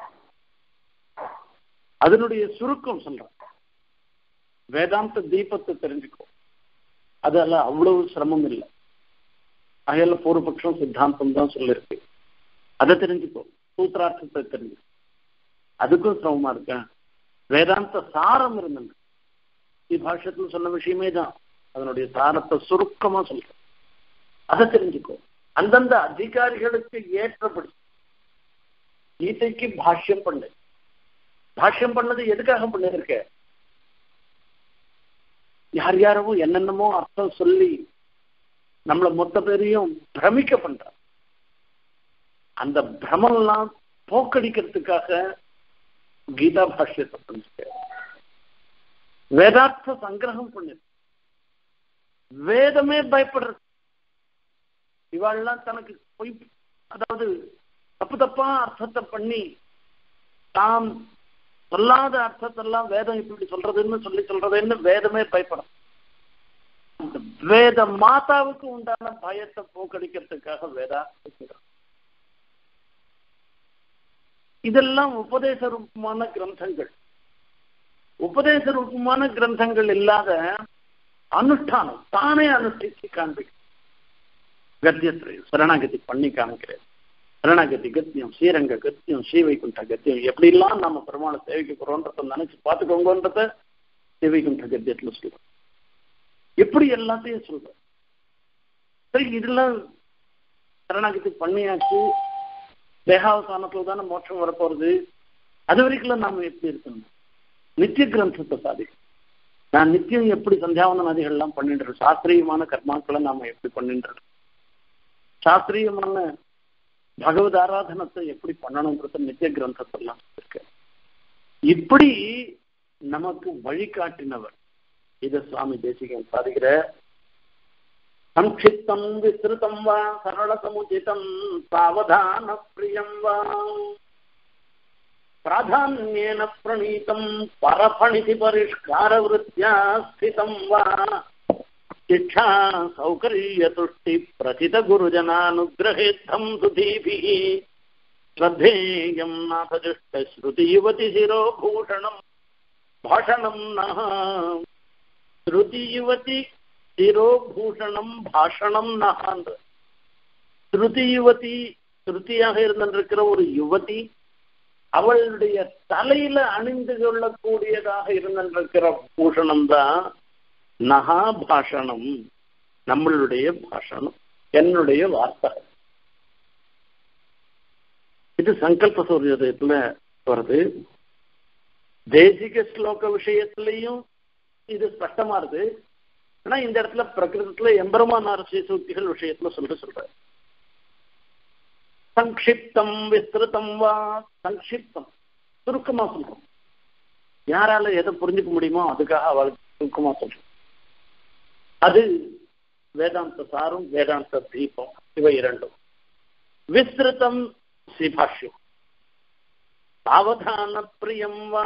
அதனுடைய சுருக்கம் சொல்றேன் வேதாந்த தீபத்தை தெரிஞ்சுக்கோ அதெல்லாம் அவ்வளவு சிரமம் இல்லை அகையில பூர்வபக்ஷம் சித்தாந்தம் தான் சொல்லிருக்கு அதை தெரிஞ்சுக்கோ சூத்திரார்த்தத்தை தெரிஞ்சு அதுக்கும் சிரமமா இருக்க வேதாந்த சாரம் இருந்தது பாஷத்துல சொன்ன விஷயமே தான் அதனுடைய சாரத்தை சுருக்கமா சொல்றேன் அதை தெரிஞ்சுக்கோ அந்தந்த அதிகாரிகளுக்கு ஏற்றபடி கீதைக்கு பாஷ்யம் பண்ணு பாஷ்யம் பண்ணது எதுக்காக பண்ணிருக்க யார் யாரவோ என்னென்னமோ அர்த்தம் சொல்லி நம்மள மொத்த பேரையும் பிரமிக்க பண்ற அந்த பிரமெல்லாம் போக்கடிக்கிறதுக்காக கீதா பாஷ்யத்தை பண்ணிருக்க வேதார்த்த சங்கிரகம் பண்ணிரு வேதமே பயப்படுறது இவாள்லாம் தனக்கு பொய் அதாவது தப்பு தப்பா அர்த்தத்தை பண்ணி தாம் சொல்லாத அர்த்தத்தெல்லாம் வேதம் இப்படி சொல்றதுன்னு சொல்லி சொல்றதுன்னு வேதமே பயப்படும் அந்த வேத மாதாவுக்கு உண்டான பயத்தை போக்கடிக்கிறதுக்காக வேதா இதெல்லாம் உபதேச ரூபமான கிரந்தங்கள் உபதேச ரூபமான கிரந்தங்கள் இல்லாத அனுஷ்டானம் தானே அனுஷ்டிச்சு காண்பிக்கும் கத்தியத்தை சரணாகதி பண்ணி காமிக்கிறேன் சரணாகதி கத்தியம் ஸ்ரீரங்க கத்தியம் ஸ்ரீவைகுண்ட கத்தியம் எப்படி எல்லாம் நம்ம பெருமாளை சேவிக்க போறோன்றத நினைச்சு பார்த்துக்கோங்கன்றத ஸ்ரீவைகுண்ட கத்தியத்துல சொல்றோம் எப்படி எல்லாத்தையும் சொல்றோம் சரி இதெல்லாம் சரணாகதி பண்ணியாச்சு தேகாவசானத்துல தானே மோட்சம் வரப்போறது அது வரைக்கும் நாம எப்படி இருக்கணும் நித்திய கிரந்தத்தை சாதிக்கும் நான் நித்தியம் எப்படி சந்தியாவன நதிகள்லாம் பண்ணிட்டு சாஸ்திரியமான கர்மாக்களை நாம எப்படி பண்ணிட்டு சாஸ்திரியமான பகவத் ஆராதனத்தை எப்படி பண்ணணும்ன்றது நித்திய கிரந்தத்தெல்லாம் இருக்கு இப்படி நமக்கு வழிகாட்டினவர் இத சுவாமி தேசிகன் சாதிக்கிற சம்ஷிப்தம் விஸ்ருதம் வா சரள சமுச்சிதம் சாவதான பிரியம் வா प्राधान्येन प्रणीतं परफणिति परिष्कारवृत्त्या स्थितं वा शिक्षा सौकर्यतुष्टिप्रथितगुरुजनानुग्रहेत्थं सुधीभिः श्रद्धेयं नाथजुष्टश्रुतियुवति शिरोभूषणं भाषणं नः श्रुतियुवति शिरोभूषणं भाषणம் நகான்ற ஸ்ருதி யுவதி ஸ்ருதியாக இருந்திருக்கிற ஒரு யுவதி அவளுடைய தலையில அணிந்து கொள்ளக்கூடியதாக இருந்திருக்கிற பூஷணம் தான் நகா பாஷணம் நம்மளுடைய பாஷணம் என்னுடைய வார்த்தகம் இது சங்கல்ப சூரியோதயத்துல வருது தேசிக ஸ்லோக விஷயத்திலையும் இது ஸ்பஷ்டமா இருக்கு ஆனா இந்த இடத்துல பிரகிருதத்துல எம்பெருமானார் சூக்திகள் விஷயத்துல சொல்லிட்டு சொல்ற சங்கிப்தம் விஸ்திருத்தம் வா சங்கிப்தம் சுருக்கமா சொல்றோம் யாரால எதை புரிஞ்சுக்க முடியுமோ அதுக்காக அவளுக்கு சுருக்கமா சொல்றேன் அது வேதாந்த சாரும் வேதாந்த தீபம் இவை இரண்டும் விஸ்ருதம் ஸ்ரீபாஷ்யம் சாவதான பிரியம் வா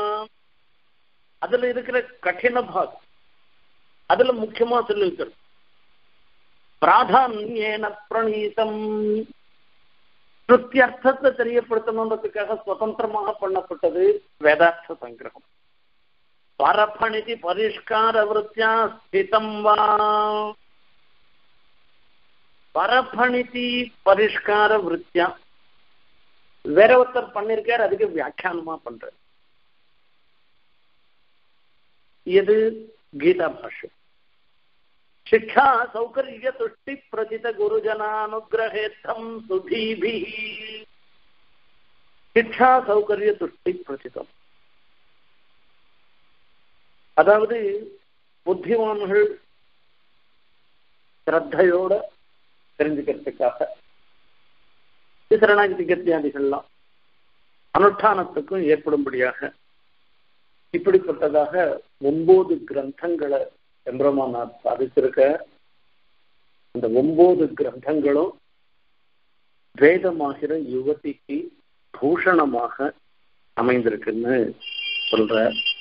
அதுல இருக்கிற கঠিன பாகம் அதுல முக்கியமா சொல்லிருக்கிறது பிராதான்யேன பிரணீதம் ஸ்ருத்தியர்த்தத்தை தெரியப்படுத்தணுன்றதுக்காக சுதந்திரமாக பண்ணப்பட்டது வேதார்த்த சங்கிரகம் பரபணிதி பரிஷ்கார விருத்தியா ஸ்திதம் வா பரபணிதி பரிஷ்கார விருத்தியா வேற ஒருத்தர் பண்ணிருக்கார் அதுக்கு வியாக்கியானமா பண்ற இது கீதா பாஷ்யம் शिक्षा सौकर्य तुष्टि प्रचित गुरुजनानुग्रहेत्थम सुधीभि शिक्षा சௌகரிய துஷ்டி பிரச்சிதம் அதாவது புத்திமான்கள் சிரத்தையோட தெரிஞ்சுக்கிறதுக்காக சரணாகதி கத்தியாதிகள்லாம் அனுஷ்டானத்துக்கும் ஏற்படும்படியாக இப்படிப்பட்டதாக ஒன்பது கிரந்தங்களை எம்பெருமானார் சாதிச்சிருக்க அந்த ஒன்பது கிரந்தங்களும் வேதமாகிற யுவதிக்கு பூஷணமாக அமைந்திருக்குன்னு சொல்ற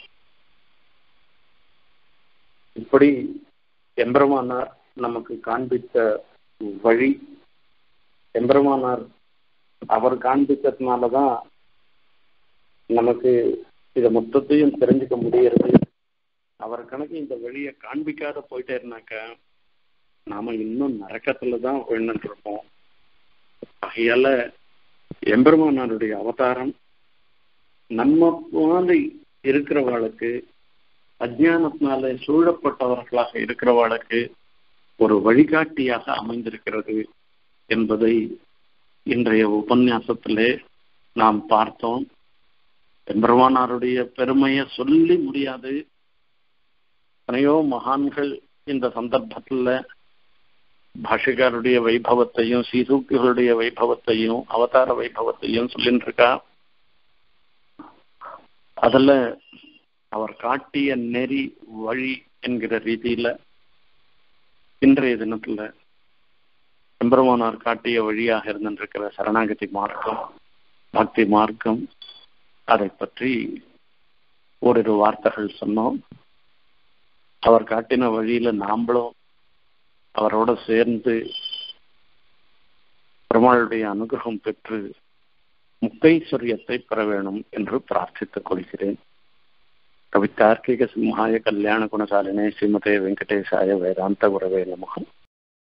இப்படி எம்பெருமானார் நமக்கு காண்பித்த வழி எம்பெருமானார் அவர் காண்பித்ததுனாலதான் நமக்கு இதை மொத்தத்தையும் தெரிஞ்சுக்க முடியறது அவர் கணக்கு இந்த வழியை காண்பிக்காத போயிட்டேருனாக்கா நாம இன்னும் நரக்கத்துல தான் விழுந்துட்டு இருப்போம் ஆகையால எம்பெருமானாருடைய அவதாரம் நம்ம மாதிரி இருக்கிறவாளுக்கு அஜானத்தினால சூழப்பட்டவர்களாக இருக்கிறவாளுக்கு ஒரு வழிகாட்டியாக அமைந்திருக்கிறது என்பதை இன்றைய உபன்யாசத்திலே நாம் பார்த்தோம் எம்பெருமானாருடைய பெருமையை சொல்லி முடியாது எத்தனையோ மகான்கள் இந்த சந்தர்ப்பத்துல பாஷிகாருடைய வைபவத்தையும் சீசூக்கிகளுடைய வைபவத்தையும் அவதார வைபவத்தையும் சொல்லிட்டு இருக்கா அதுல அவர் காட்டிய நெறி வழி என்கிற ரீதியில இன்றைய தினத்துல எம்பெருமானார் காட்டிய வழியாக இருந்திருக்கிற சரணாகதி மார்க்கம் பக்தி மார்க்கம் அதை பற்றி ஓரிரு வார்த்தைகள் சொன்னோம் அவர் காட்டின வழியில நாம்பளும் அவரோட சேர்ந்து பெருமாளுடைய அனுகிரகம் பெற்று முக்தைஸ்வரியத்தை பெற வேணும் என்று பிரார்த்தித்துக் கொள்கிறேன் கவிதார்க்கிக சிம்ஹாய கல்யாண குணசாலினே ஸ்ரீமதே வெங்கடேசாய வேதாந்த குரவே நமகம்